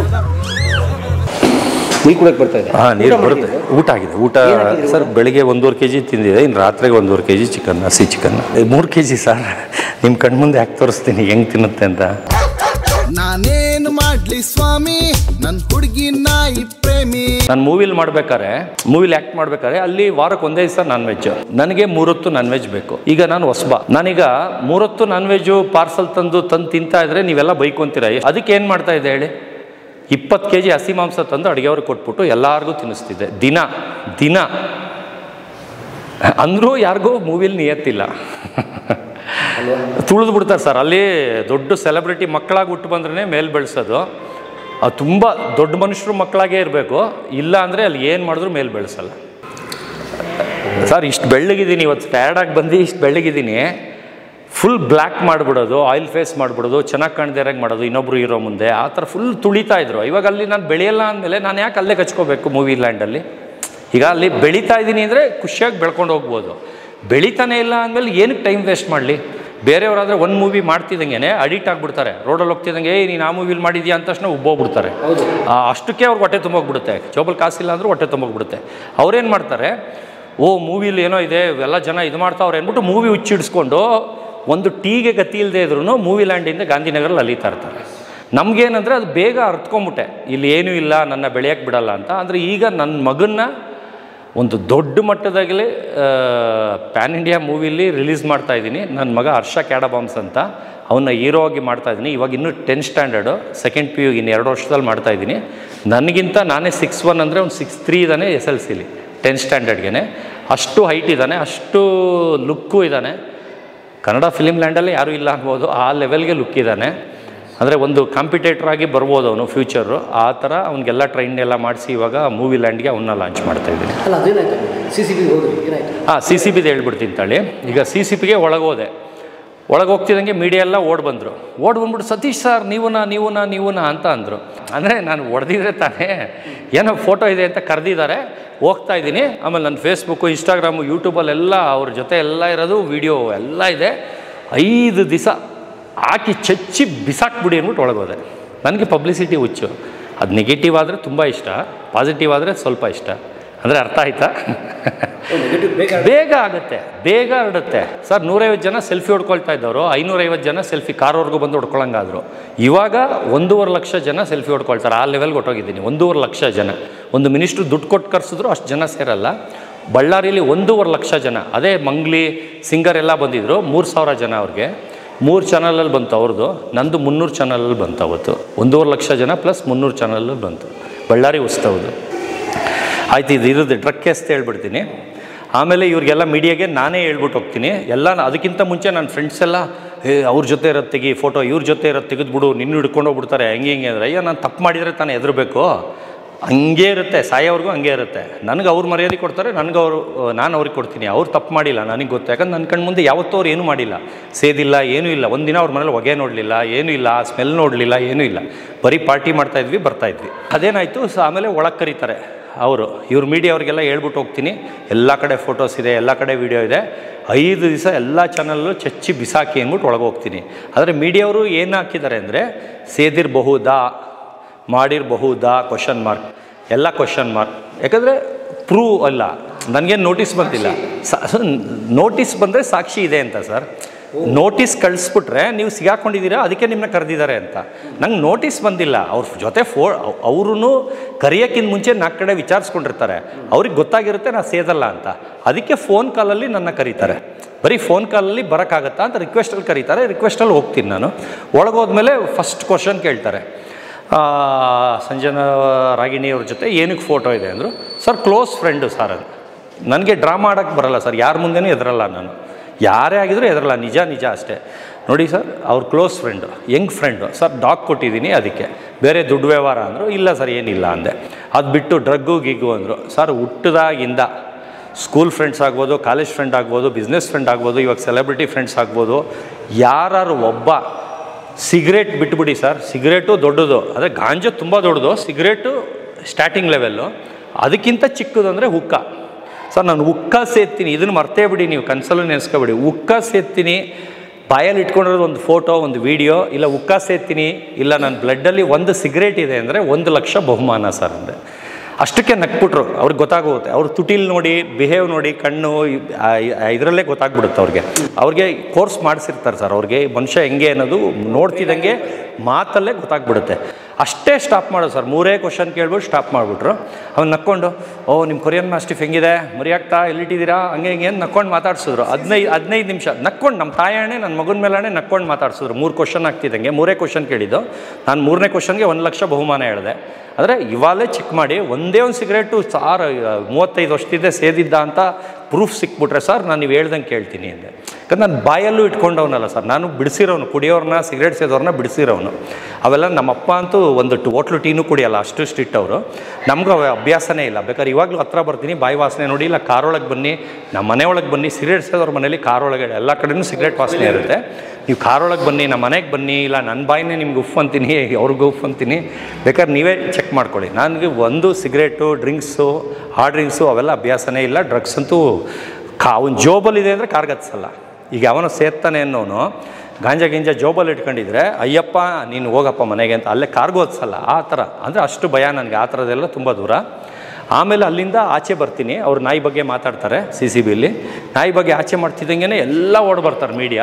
ನೀರು ಕುಡಕ್ಕೆ ಬರ್ತಾ ಇದೆ ಹಾಂ ನೀರು ಬರುತ್ತೆ ಊಟ ಆಗಿದೆ ಊಟ ಸರ್ ಬೆಳಿಗ್ಗೆ ಒಂದೂವರೆ ಕೆ ಜಿ ತಿಂದಿದೆ ಇನ್ನು ರಾತ್ರಿಗೆ ಒಂದೂವರೆ ಕೆ ಜಿ ಚಿಕನ್ ಹಸಿ ಚಿಕನ್ ಮೂರು ಕೆ ಜಿ ಸರ್ ನಿಮ್ಮ ಕಣ್ಮುಂದೆ ಯಾಕೆ ತೋರಿಸ್ತೀನಿ ಹೆಂಗೆ ತಿನ್ನುತ್ತೆ ಅಂತ ನಾನೇನು ಮಾಡ್ಲಿ ಸ್ವಾಮಿ ನನ್ ಹುಡುಗಿ ನಾಯಿ ಪ್ರೇಮಿ ನಾನು ಮೂವಿಲಿ ಮಾಡ್ಬೇಕಾದ್ರೆ ಮೂವಿಲಿ ಆ್ಯಕ್ಟ್ ಮಾಡ್ಬೇಕಾದ್ರೆ ಅಲ್ಲಿ ವಾರಕ್ಕೆ ಒಂದೇ ದಿವಸ ನಾನ್ ವೆಜ್ ನನಗೆ ಮೂರೊತ್ತು ನಾನ್ ವೆಜ್ ಬೇಕು ಈಗ ನಾನು ಹೊಸಬ ನಾನೀಗ ಮೂರೊತ್ತು ನಾನ್ ವೆಜ್ಜು ಪಾರ್ಸಲ್ ತಂದು ತಂದು ತಿಂತಾ ಇದ್ರೆ ನೀವೆಲ್ಲ ಬೈಕೊಂತೀರ ಅದಕ್ಕೆ ಏನು ಮಾಡ್ತಾ ಇದೆ ಹೇಳಿ ಇಪ್ಪತ್ತು ಕೆ ಜಿ ಹಸಿ ಮಾಂಸ ತಂದು ಅಡುಗೆಯವ್ರಿಗೆ ಕೊಟ್ಬಿಟ್ಟು ಎಲ್ಲರಿಗೂ ತಿನ್ನಿಸ್ತಿದ್ದೆ ದಿನ ದಿನ ಅಂದರೂ ಯಾರಿಗೂ ಮೂವಿಲಿ ನಿಯತ್ತಿಲ್ಲ ತುಳಿದು ಬಿಡ್ತಾರೆ ಸರ್ ಅಲ್ಲಿ ದೊಡ್ಡ ಸೆಲೆಬ್ರಿಟಿ ಮಕ್ಕಳಾಗಿ ಹುಟ್ಟು ಬಂದ್ರೇ ಮೇಲ್ ಬೆಳೆಸೋದು ಅದು ತುಂಬ ದೊಡ್ಡ ಮನುಷ್ಯರು ಮಕ್ಕಳಾಗೇ ಇರಬೇಕು ಇಲ್ಲ ಅಂದರೆ ಅಲ್ಲಿ ಏನು ಮಾಡಿದ್ರು ಮೇಲ್ ಬೆಳೆಸಲ್ಲ ಸರ್ ಇಷ್ಟು ಬೆಳ್ಳಗಿದ್ದೀನಿ ಇವತ್ತು ಟಯರ್ಡಾಗಿ ಬಂದು ಇಷ್ಟು ಬೆಳ್ಳಗಿದ್ದೀನಿ ಫುಲ್ ಬ್ಲ್ಯಾಕ್ ಮಾಡಿಬಿಡೋದು ಆಯಿಲ್ ಫೇಸ್ ಮಾಡಿಬಿಡೋದು ಚೆನ್ನಾಗಿ ಕಾಣದೇ ಇರೋಂಗೆ ಮಾಡೋದು ಇನ್ನೊಬ್ರು ಇರೋ ಮುಂದೆ ಆ ಥರ ಫುಲ್ ತುಳಿತಾ ಇದ್ರು ಇವಾಗ ಅಲ್ಲಿ ನಾನು ಬೆಳೆಯಲ್ಲ ಅಂದಮೇಲೆ ನಾನು ಯಾಕೆ ಅಲ್ಲೇ ಕಚ್ಕೋಬೇಕು ಮೂವಿ ಲ್ಯಾಂಡಲ್ಲಿ ಈಗ ಅಲ್ಲಿ ಬೆಳೀತಾ ಇದ್ದೀನಿ ಅಂದರೆ ಖುಷಿಯಾಗಿ ಬೆಳ್ಕೊಂಡು ಹೋಗ್ಬೋದು ಬೆಳೀತಾನೆ ಇಲ್ಲ ಅಂದಮೇಲೆ ಏನಕ್ಕೆ ಟೈಮ್ ವೇಸ್ಟ್ ಮಾಡಲಿ ಬೇರೆಯವರಾದರೆ ಒಂದು ಮೂವಿ ಮಾಡ್ತಿದ್ದಂಗೆ ಅಡಿಕ್ಟ್ ಆಗಿಬಿಡ್ತಾರೆ ರೋಡಲ್ಲಿ ಹೋಗ್ತಿದ್ದಂಗೆ ಏ ನೀನು ಆ ಮೂವಿಲಿ ಮಾಡಿದ್ಯಾ ಅಂತ ತಕ್ಷಣ ಉಬ್ಬೋಗ್ಬಿಡ್ತಾರೆ ಆ, ಅಷ್ಟಕ್ಕೆ ಅವ್ರಿಗೆ ಹೊಟ್ಟೆ ತುಂಬೋಗ್ಬಿಡುತ್ತೆ ಜೋಬಲ್ ಕಾಸಿಲ್ಲ ಅಂದರೂ ಹೊಟ್ಟೆ ತುಂಬೋಗ್ಬಿಡುತ್ತೆ ಅವ್ರೇನು ಮಾಡ್ತಾರೆ ಓ ಮೂವಿಲಿ ಏನೋ ಇದೆ ಎಲ್ಲ ಜನ ಇದು ಮಾಡ್ತಾವ್ರೆ ಅಂದ್ಬಿಟ್ಟು ಮೂವಿ ಹುಚ್ಚಿಡಿಸ್ಕೊಂಡು ಒಂದು ಟೀಗೆ ಗತಿ ಇಲ್ಲದೆ ಇದ್ರೂ ಮೂವಿ ಲ್ಯಾಂಡಿಂದ ಗಾಂಧಿನಗರಲ್ಲಿ ಅಲಿತಾ ಇರ್ತಾರೆ ನಮಗೇನಂದರೆ ಅದು ಬೇಗ ಅರ್ತ್ಕೊಂಬಿಟ್ಟೆ ಇಲ್ಲಿ ಏನೂ ಇಲ್ಲ ನನ್ನ ಬೆಳೆಯೋಕ್ಕೆ ಬಿಡಲ್ಲ ಅಂತ ಅಂದರೆ ಈಗ ನನ್ನ ಮಗನ್ನ ಒಂದು ದೊಡ್ಡ ಮಟ್ಟದಾಗಲೇ ಪ್ಯಾನ್ ಇಂಡಿಯಾ ಮೂವಿಲಿ ರಿಲೀಸ್ ಮಾಡ್ತಾ ಇದ್ದೀನಿ ನನ್ನ ಮಗ ಹರ್ಷ ಕ್ಯಾಡಬಾಮ್ಸ್ ಅಂತ ಅವನ್ನ ಹೀರೋ ಆಗಿ ಮಾಡ್ತಾ ಇದ್ದೀನಿ ಇವಾಗ ಇನ್ನೂ tenth standard second P U ಇನ್ನು ಎರಡು ವರ್ಷದಲ್ಲಿ ಮಾಡ್ತಾ ಇದ್ದೀನಿ ನನಗಿಂತ ನಾನೇ ಸಿಕ್ಸ್ ಒನ್ ಅಂದರೆ ಒಂದು ಸಿಕ್ಸ್ ತ್ರೀ ಇದ್ದಾನೆ ಎಸ್ ಎಲ್ ಸಿಲಿ ಟೆಂತ್ ಸ್ಟ್ಯಾಂಡರ್ಡ್ಗೆ ಅಷ್ಟು ಹೈಟ್ ಇದ್ದಾನೆ ಅಷ್ಟು ಲುಕ್ಕು ಇದ್ದಾನೆ ಕನ್ನಡ ಫಿಲಿಮ್ ಲ್ಯಾಂಡಲ್ಲೇ ಯಾರೂ ಇಲ್ಲ ಅನ್ಬೋದು ಆ ಲೆವೆಲ್ಗೆ ಲುಕ್ ಇದ್ದಾನೆ ಅಂದರೆ ಒಂದು ಕಾಂಪಿಟೇಟರ್ ಆಗಿ ಬರ್ಬೋದು ಅವನು ಫ್ಯೂಚರು ಆ ಥರ ಅವ್ನಿಗೆಲ್ಲ ಟ್ರೈನ್ ಎಲ್ಲ ಮಾಡಿಸಿ ಇವಾಗ ಮೂವಿ ಲ್ಯಾಂಡ್ಗೆ ಅವನ್ನ ಲಾಂಚ್ ಮಾಡ್ತಾ ಇದ್ದೀನಿ ಅಲ್ಲ ಅದೇನಾಯ್ತು ಸಿ ಸಿ ಬಿ ಹೋದ್ರಿ ಏನಾಯ್ತು ಹಾಂ ಸಿ ಸಿ ಬಿದು ಹೇಳ್ಬಿಡ್ತೀನಿ ತಾಳಿ ಈಗ ಸಿ ಸಿ ಪಿಗೆ ಒಳಗೋದೆ ಒಳಗೆ ಹೋಗ್ತಿದ್ದಂಗೆ ಮೀಡಿಯಾ ಎಲ್ಲ ಓಡ್ ಬಂದರು ಓಡ್ ಬಂದ್ಬಿಟ್ಟು ಸತೀಶ್ ಸರ್ ನೀವುನಾ ನೀವುನಾ ನೀವುನಾ ಅಂತ ಅಂದರು ಅಂದರೆ ನಾನು ಹೊಡೆದಿದ್ರೆ ತಾನೇ ಏನೋ ಫೋಟೋ ಇದೆ ಅಂತ ಕರೆದಿದ್ದಾರೆ ಹೋಗ್ತಾ ಇದ್ದೀನಿ ಆಮೇಲೆ ನನ್ನ ಫೇಸ್ಬುಕ್ಕು ಇನ್ಸ್ಟಾಗ್ರಾಮು ಯೂಟ್ಯೂಬಲ್ಲೆಲ್ಲ ಅವ್ರ ಜೊತೆ ಎಲ್ಲ ಇರೋದು ವಿಡಿಯೋ ಎಲ್ಲ ಇದೆ ಐದು ದಿವಸ ಹಾಕಿ ಚಚ್ಚಿ ಬಿಸಾಕ್ಬಿಡಿ ಅಂದ್ಬಿಟ್ಟು ಒಳಗೋದೆ ನನಗೆ ಪಬ್ಲಿಸಿಟಿ ಹುಚ್ಚು ಅದು ನೆಗೆಟಿವ್ ಆದರೆ ತುಂಬ ಇಷ್ಟ ಪಾಸಿಟಿವ್ ಆದರೆ ಸ್ವಲ್ಪ ಇಷ್ಟ ಅಂದರೆ ಅರ್ಥ ಆಯ್ತಾ ನೆಗೆಟಿವ್ ಬೇಗ ಬೇಗ ಆಗುತ್ತೆ ಬೇಗ ಹರಡುತ್ತೆ ಸರ್ ನೂರೈವತ್ತು ಜನ ಸೆಲ್ಫಿ ಹೊಡ್ಕೊಳ್ತಾ ಇದ್ದವರು ಐನೂರೈವತ್ತು ಜನ ಸೆಲ್ಫಿ ಕಾರವರೆಗೂ ಬಂದು ಹೊಡ್ಕೊಳಂಗಾದ್ರು ಇವಾಗ ಒಂದೂವರೆ ಲಕ್ಷ ಜನ ಸೆಲ್ಫಿ ಹೊಡ್ಕೊಳ್ತಾರೆ ಆ ಲೆವೆಲ್ಗೆ ಹೊಟ್ಟೋಗಿದ್ದೀನಿ ಒಂದೂವರೆ ಲಕ್ಷ ಜನ ಒಂದು ಮಿನಿಸ್ಟ್ರು ದುಡ್ಡು ಕೊಟ್ಟು ಕರೆಸಿದ್ರು ಅಷ್ಟು ಜನ ಸೇರಲ್ಲ ಬಳ್ಳಾರಿಲಿ ಒಂದೂವರೆ ಲಕ್ಷ ಜನ ಅದೇ ಮಂಗ್ಲಿ ಸಿಂಗರ್ ಎಲ್ಲ ಬಂದಿದ್ರು ಮೂರು ಸಾವಿರ ಜನ ಅವ್ರಿಗೆ ಮೂರು ಚಾನಲಲ್ಲಿ ಬಂತು ಅವ್ರದ್ದು ನಂದು ಮುನ್ನೂರು ಚಾನಲಲ್ಲಿ ಬಂತು ಅವತ್ತು ಒಂದೂವರೆ ಲಕ್ಷ ಜನ ಪ್ಲಸ್ ಮುನ್ನೂರು ಚಾನಲಲ್ಲಿ ಬಂತು ಬಳ್ಳಾರಿ ಉತ್ಸವದ್ದು ಆಯ್ತು ಇದು ಇರೋದು ಡ್ರಗ್ ಕೇಸ್ ಹೇಳ್ಬಿಡ್ತೀನಿ ಆಮೇಲೆ ಇವ್ರಿಗೆಲ್ಲ ಮೀಡಿಯಾಗೆ ನಾನೇ ಹೇಳ್ಬಿಟ್ಟು ಹೋಗ್ತೀನಿ ಎಲ್ಲ ನಾ- ಅದಕ್ಕಿಂತ ಮುಂಚೆ ನನ್ನ ಫ್ರೆಂಡ್ಸ್ ಎಲ್ಲ ಏ ಅವ್ರ ಜೊತೆ ಇರೋದು ತೆಗಿ ಫೋಟೋ ಇವ್ರ ಜೊತೆ ಇರೋದು ತೆಗೆದ್ಬಿಡು ನಿನ್ನ ಹಿಡ್ಕೊಂಡು ಹೋಗ್ಬಿಡ್ತಾರೆ ಹೆಂಗೆ ಹಿಂಗೆ ಅಂದರೆ ಅಯ್ಯೋ ನಾನು ತಪ್ಪು ಮಾಡಿದರೆ ತಾನೇ ಹೆದರಬೇಕು ಹಂಗೆ ಇರುತ್ತೆ ಸಾಯೋವರೆಗೂ ಹಂಗೆ ಇರುತ್ತೆ ನನಗೆ ಅವ್ರು ಮರ್ಯಾದೆ ಕೊಡ್ತಾರೆ ನನಗೆ ಅವರು ನಾನು ಅವ್ರಿಗೆ ಕೊಡ್ತೀನಿ ಅವ್ರು ತಪ್ಪು ಮಾಡಿಲ್ಲ ನನಗೆ ಗೊತ್ತು ಯಾಕಂದ್ರೆ ನನ್ನ ಕಣ್ಣು ಮುಂದೆ ಯಾವತ್ತೂ ಅವ್ರು ಏನೂ ಮಾಡಿಲ್ಲ ಸೇದಿಲ್ಲ ಏನೂ ಇಲ್ಲ ಒಂದಿನ ಅವ್ರ ಮನೇಲಿ ಹೊಗೆ ನೋಡಲಿಲ್ಲ ಏನೂ ಇಲ್ಲ ಸ್ಮೆಲ್ ನೋಡಲಿಲ್ಲ ಏನೂ ಇಲ್ಲ ಬರೀ ಪಾರ್ಟಿ ಮಾಡ್ತಾ ಇದ್ವಿ ಬರ್ತಾ ಇದ್ವಿ ಅದೇನಾಯಿತು ಸೊ ಆಮೇಲೆ ಒಳಗೆ ಕರೀತಾರೆ ಅವರು ಇವ್ರ ಮೀಡಿಯಾ ಅವ್ರಿಗೆಲ್ಲ ಹೇಳ್ಬಿಟ್ಟು ಹೋಗ್ತೀನಿ ಎಲ್ಲ ಕಡೆ ಫೋಟೋಸ್ ಇದೆ ಎಲ್ಲ ಕಡೆ ವಿಡಿಯೋ ಇದೆ ಐದು ದಿವಸ ಎಲ್ಲ ಚಾನಲ್ಲು ಚಚ್ಚಿ ಬಿಸಾಕಿ ಅಂದ್ಬಿಟ್ಟು ಒಳಗೆ ಹೋಗ್ತೀನಿ ಆದರೆ ಮೀಡಿಯಾವರು ಏನು ಹಾಕಿದ್ದಾರೆ ಅಂದರೆ ಸೇದಿರಬಹುದಾ ಮಾಡಿರಬಹುದಾ ಕ್ವಶನ್ ಮಾರ್ಕ್ ಎಲ್ಲ ಕ್ವಶನ್ ಮಾರ್ಕ್ ಯಾಕಂದರೆ ಪ್ರೂವ್ ಅಲ್ಲ ನನಗೇನು ನೋಟಿಸ್ ಬಂದಿಲ್ಲ ನೋಟಿಸ್ ಬಂದರೆ ಸಾಕ್ಷಿ ಇದೆ ಅಂತ ಸರ್ ನೋಟಿಸ್ ಕಳಿಸ್ಬಿಟ್ರೆ ನೀವು ಸಿಗಾಕೊಂಡಿದ್ದೀರಾ ಅದಕ್ಕೆ ನಿಮ್ಮನ್ನ ಕರೆದಿದ್ದಾರೆ ಅಂತ ನಂಗೆ ನೋಟಿಸ್ ಬಂದಿಲ್ಲ ಅವ್ರ ಜೊತೆ ಫೋ ಅವ್ರೂ ಕರೆಯೋಕ್ಕಿಂತ ಮುಂಚೆ ನಾಲ್ಕು ಕಡೆ ವಿಚಾರಿಸ್ಕೊಂಡಿರ್ತಾರೆ ಅವ್ರಿಗೆ ಗೊತ್ತಾಗಿರುತ್ತೆ ನಾ ಸೇದಲ್ಲ ಅಂತ ಅದಕ್ಕೆ ಫೋನ್ ಕಾಲಲ್ಲಿ ನನ್ನ ಕರೀತಾರೆ ಬರೀ ಫೋನ್ ಕಾಲಲ್ಲಿ ಬರೋಕ್ಕಾಗತ್ತಾ ಅಂತ ರಿಕ್ವೆಸ್ಟಲ್ಲಿ ಕರೀತಾರೆ ರಿಕ್ವೆಸ್ಟಲ್ಲಿ ಹೋಗ್ತೀನಿ ನಾನು ಒಳಗೋದ್ಮೇಲೆ ಫಸ್ಟ್ ಕ್ವಶನ್ ಕೇಳ್ತಾರೆ ಆ, ಸಂಜನಾ ರಾಗಿಣಿ ಅವ್ರ ಜೊತೆ ಏನಕ್ಕೆ ಫೋಟೋ ಇದೆ ಅಂದರು ಸರ್ ಕ್ಲೋಸ್ ಫ್ರೆಂಡು ಸರ್ ಅದು ನನಗೆ ಡ್ರಾಮಾ ಆಡೋಕ್ಕೆ ಬರಲ್ಲ ಸರ್ ಯಾರ ಮುಂದೆನೂ ಎದುರಲ್ಲ ನಾನು ಯಾರೇ ಆಗಿದ್ರೂ ಎದುರಲ್ಲ ನಿಜ ನಿಜ ಅಷ್ಟೇ ನೋಡಿ ಸರ್ ಅವ್ರ close friend young friend sir dog ಕೊಟ್ಟಿದ್ದೀನಿ ಅದಕ್ಕೆ ಬೇರೆ ದುಡ್ಡು ವ್ಯವಹಾರ ಅಂದರು ಇಲ್ಲ ಸರ್ ಏನಿಲ್ಲ ಅಂದೆ ಅದು ಬಿಟ್ಟು ಡ್ರಗ್ಗು ಗಿಗ್ಗು ಅಂದರು ಸರ್ ಹುಟ್ಟಿದಾಗಿಂದ ಸ್ಕೂಲ್ ಫ್ರೆಂಡ್ಸ್ ಆಗ್ಬೋದು ಕಾಲೇಜ್ ಫ್ರೆಂಡ್ ಆಗ್ಬೋದು ಬಿಸ್ನೆಸ್ ಫ್ರೆಂಡ್ ಆಗ್ಬೋದು ಇವಾಗ ಸೆಲೆಬ್ರಿಟಿ ಫ್ರೆಂಡ್ಸ್ ಆಗ್ಬೋದು ಯಾರು ಒಬ್ಬ ಸಿಗರೇಟ್ ಬಿಟ್ಬಿಡಿ ಸರ್ ಸಿಗರೇಟು ದೊಡ್ಡದು ಅದೇ ಗಾಂಜಾ ತುಂಬ ದೊಡ್ಡದು ಸಿಗರೇಟು ಸ್ಟಾರ್ಟಿಂಗ್ ಲೆವೆಲ್ಲು ಅದಕ್ಕಿಂತ ಚಿಕ್ಕದಂದರೆ ಹುಕ್ಕ ಸರ್ ನಾನು ಉಕ್ಕ ಸೇರ್ತೀನಿ ಇದನ್ನು ಮರ್ತೇ ಬಿಡಿ ನೀವು ಕನಸಲ್ಲೂ ನೆನೆಸ್ಕೊಬಿಡಿ ಉಕ್ಕ ಸೇರ್ತೀನಿ ಬಾಯಲ್ಲಿ ಇಟ್ಕೊಂಡಿರೋದು ಒಂದು ಫೋಟೋ ಒಂದು ವಿಡಿಯೋ ಇಲ್ಲ ಉಕ್ಕ ಸೇರ್ತೀನಿ ಇಲ್ಲ ನನ್ನ ಬ್ಲಡ್ಡಲ್ಲಿ ಒಂದು ಸಿಗರೇಟ್ ಇದೆ ಅಂದರೆ ಒಂದು ಲಕ್ಷ ಬಹುಮಾನ ಸರ್ ಅಂದೆ ಅಷ್ಟಕ್ಕೆ ನಕ್ಬಿಟ್ರು ಅವ್ರಿಗೆ ಗೊತ್ತಾಗೋಗುತ್ತೆ ಅವ್ರು ತುಟಿಲ್ ನೋಡಿ ಬಿಹೇವ್ ನೋಡಿ ಕಣ್ಣು ಇದರಲ್ಲೇ ಗೊತ್ತಾಗ್ಬಿಡುತ್ತೆ ಅವ್ರಿಗೆ ಅವ್ರಿಗೆ ಕೋರ್ಸ್ ಮಾಡಿಸಿರ್ತಾರೆ ಸರ್ ಅವ್ರಿಗೆ ಮನುಷ್ಯ ಹೆಂಗೆ ಅನ್ನೋದು ನೋಡ್ತಿದ್ದಂಗೆ ಮಾತಲ್ಲೇ ಗೊತ್ತಾಗ್ಬಿಡುತ್ತೆ ಅಷ್ಟೇ ಸ್ಟಾಪ್ ಮಾಡೋದು ಸರ್ ಮೂರೇ ಕ್ವಶನ್ ಕೇಳ್ಬಿಟ್ಟು ಸ್ಟಾಪ್ ಮಾಡಿಬಿಟ್ರು ಅವ್ನು ನಕ್ಕೊಂಡು ಓ ನಿಮ್ಮ ಕೊರಿಯನ್ ಮಾಸ್ಟಿಫ್ ಹೆಂಗಿದೆ ಮರಿಯಾಗ್ತಾ ಎಲ್ಲಿಟ್ಟಿದ್ದೀರಾ ಹಂಗೆ ಹಿಂಗೆ ಅಂತ ನಕ್ಕೊಂಡು ಮಾತಾಡ್ಸಿದ್ರು ಹದಿನೈದು ಹದಿನೈದು ನಿಮಿಷ ನಕ್ಕೊಂಡು ನಮ್ಮ ತಾಯಣ್ಣೆ ನನ್ನ ಮಗನ ಮೇಲೇ ನಕ್ಕೊಂಡು ಮಾತಾಡ್ಸಿದ್ರು ಮೂರು ಕ್ವಶನ್ ಆಗ್ತಿದ್ದಂಗೆ ಮೂರೇ ಕ್ವಶನ್ ಕೇಳಿದ್ದು ನಾನು ಮೂರನೇ ಕ್ವಶನ್ಗೆ ಒಂದು ಲಕ್ಷ ಬಹುಮಾನ ಹೇಳಿದೆ ಆದರೆ ಇವಾಗಲೇ ಚೆಕ್ ಮಾಡಿ ಒಂದೇ ಒಂದು ಸಿಗರೇಟು ಸಾರ್ ಮೂವತ್ತೈದು ವರ್ಷದಿಂದ ಸೇದಿದ್ದ ಅಂತ ಪ್ರೂಫ್ ಸಿಕ್ಬಿಟ್ರೆ ಸರ್ ನಾನು ನೀವು ಹೇಳ್ದಂಗೆ ಕೇಳ್ತೀನಿ ಅಂದೆ ಯಾಕಂದ್ರೆ ನಾನು ಬಾಯಲ್ಲೂ ಇಟ್ಕೊಂಡವನಲ್ಲ ಸರ್ ನಾನು ಬಿಡಿಸಿರೋನು ಕುಡಿಯೋರನ್ನ ಸಿಗರೇಟ್ ಸೇದೋರನ್ನ ಬಿಡಿಸಿರೋನು ಅವೆಲ್ಲ ನಮ್ಮಪ್ಪ ಅಂತೂ ಒಂದು ಟು ಹೋಟ್ಲು ಟೀನು ಕುಡಿಯಲ್ಲ ಅಷ್ಟು ಸ್ಟ್ರಿಕ್ಟ್ ಅವರು ನಮಗೂ ಅವ ಅಭ್ಯಾಸನೇ ಇಲ್ಲ ಬೇಕಾದ್ರೆ ಇವಾಗಲೂ ಹತ್ರ ಬರ್ತೀನಿ ಬಾಯಿ ವಾಸನೆ ನೋಡಿ ಇಲ್ಲ ಕಾರೊಳಗೆ ಬನ್ನಿ ನಮ್ಮ ಮನೆ ಒಳಗೆ ಬನ್ನಿ ಸಿಗರೇಟ್ ಸೇದೋರ ಮನೇಲಿ ಕಾರೊಳಗೆ ಎಲ್ಲ ಕಡೆನೂ ಸಿಗರೇಟ್ ವಾಸನೆ ಇರುತ್ತೆ ನೀವು ಕಾರೊಳಗೆ ಬನ್ನಿ ನಮ್ಮ ಮನೆಗೆ ಬನ್ನಿ ಇಲ್ಲ ನನ್ನ ಬಾಯಿನೇ ನಿಮ್ಗೆ ಉಫ್ ಅಂತೀನಿ ಅವ್ರಿಗೂ ಉಫ್ ಅಂತೀನಿ ಬೇಕಾದ್ರೆ ನೀವೇ ಚೆಕ್ ಮಾಡ್ಕೊಳ್ಳಿ ನನಗೆ ಒಂದು ಸಿಗರೇಟು ಡ್ರಿಂಕ್ಸು ಆ ಡ್ರಿಂಕ್ಸು ಅವೆಲ್ಲ ಅಭ್ಯಾಸನೇ ಇಲ್ಲ ಡ್ರಗ್ಸ್ ಅಂತೂ ಕಾ ಅವ್ನ ಜೋಬಲ್ಲಿದೆ ಅಂದರೆ ಕಾರ್ಗತ್ಸಲ್ಲ ಈಗ ಅವನು ಸೇರ್ತಾನೆ ಅನ್ನೋನು ಗಾಂಜಾ ಗಿಂಜಾ ಜೋಬಲ್ಲಿ ಇಟ್ಕೊಂಡಿದ್ರೆ ಅಯ್ಯಪ್ಪ ನೀನು ಹೋಗಪ್ಪ ಮನೆಗೆ ಅಂತ ಅಲ್ಲೇ ಕಾರ್ಗೋ ಹತ್ಸಲ್ಲ ಆ ಥರ ಅಂದರೆ ಅಷ್ಟು ಭಯ ನನಗೆ ಆ ಥರದ್ದೆಲ್ಲ ತುಂಬ ದೂರ ಆಮೇಲೆ ಅಲ್ಲಿಂದ ಆಚೆ ಬರ್ತೀನಿ ಅವ್ರು ನಾಯಿ ಬಗ್ಗೆ ಮಾತಾಡ್ತಾರೆ ಸಿ ಸಿ ಬಿಲಿ ನಾಯಿ ಬಗ್ಗೆ ಆಚೆ ಮಾಡ್ತಿದ್ದಂಗೆ ಎಲ್ಲ ಓಡ್ ಬರ್ತಾರೆ ಮೀಡಿಯಾ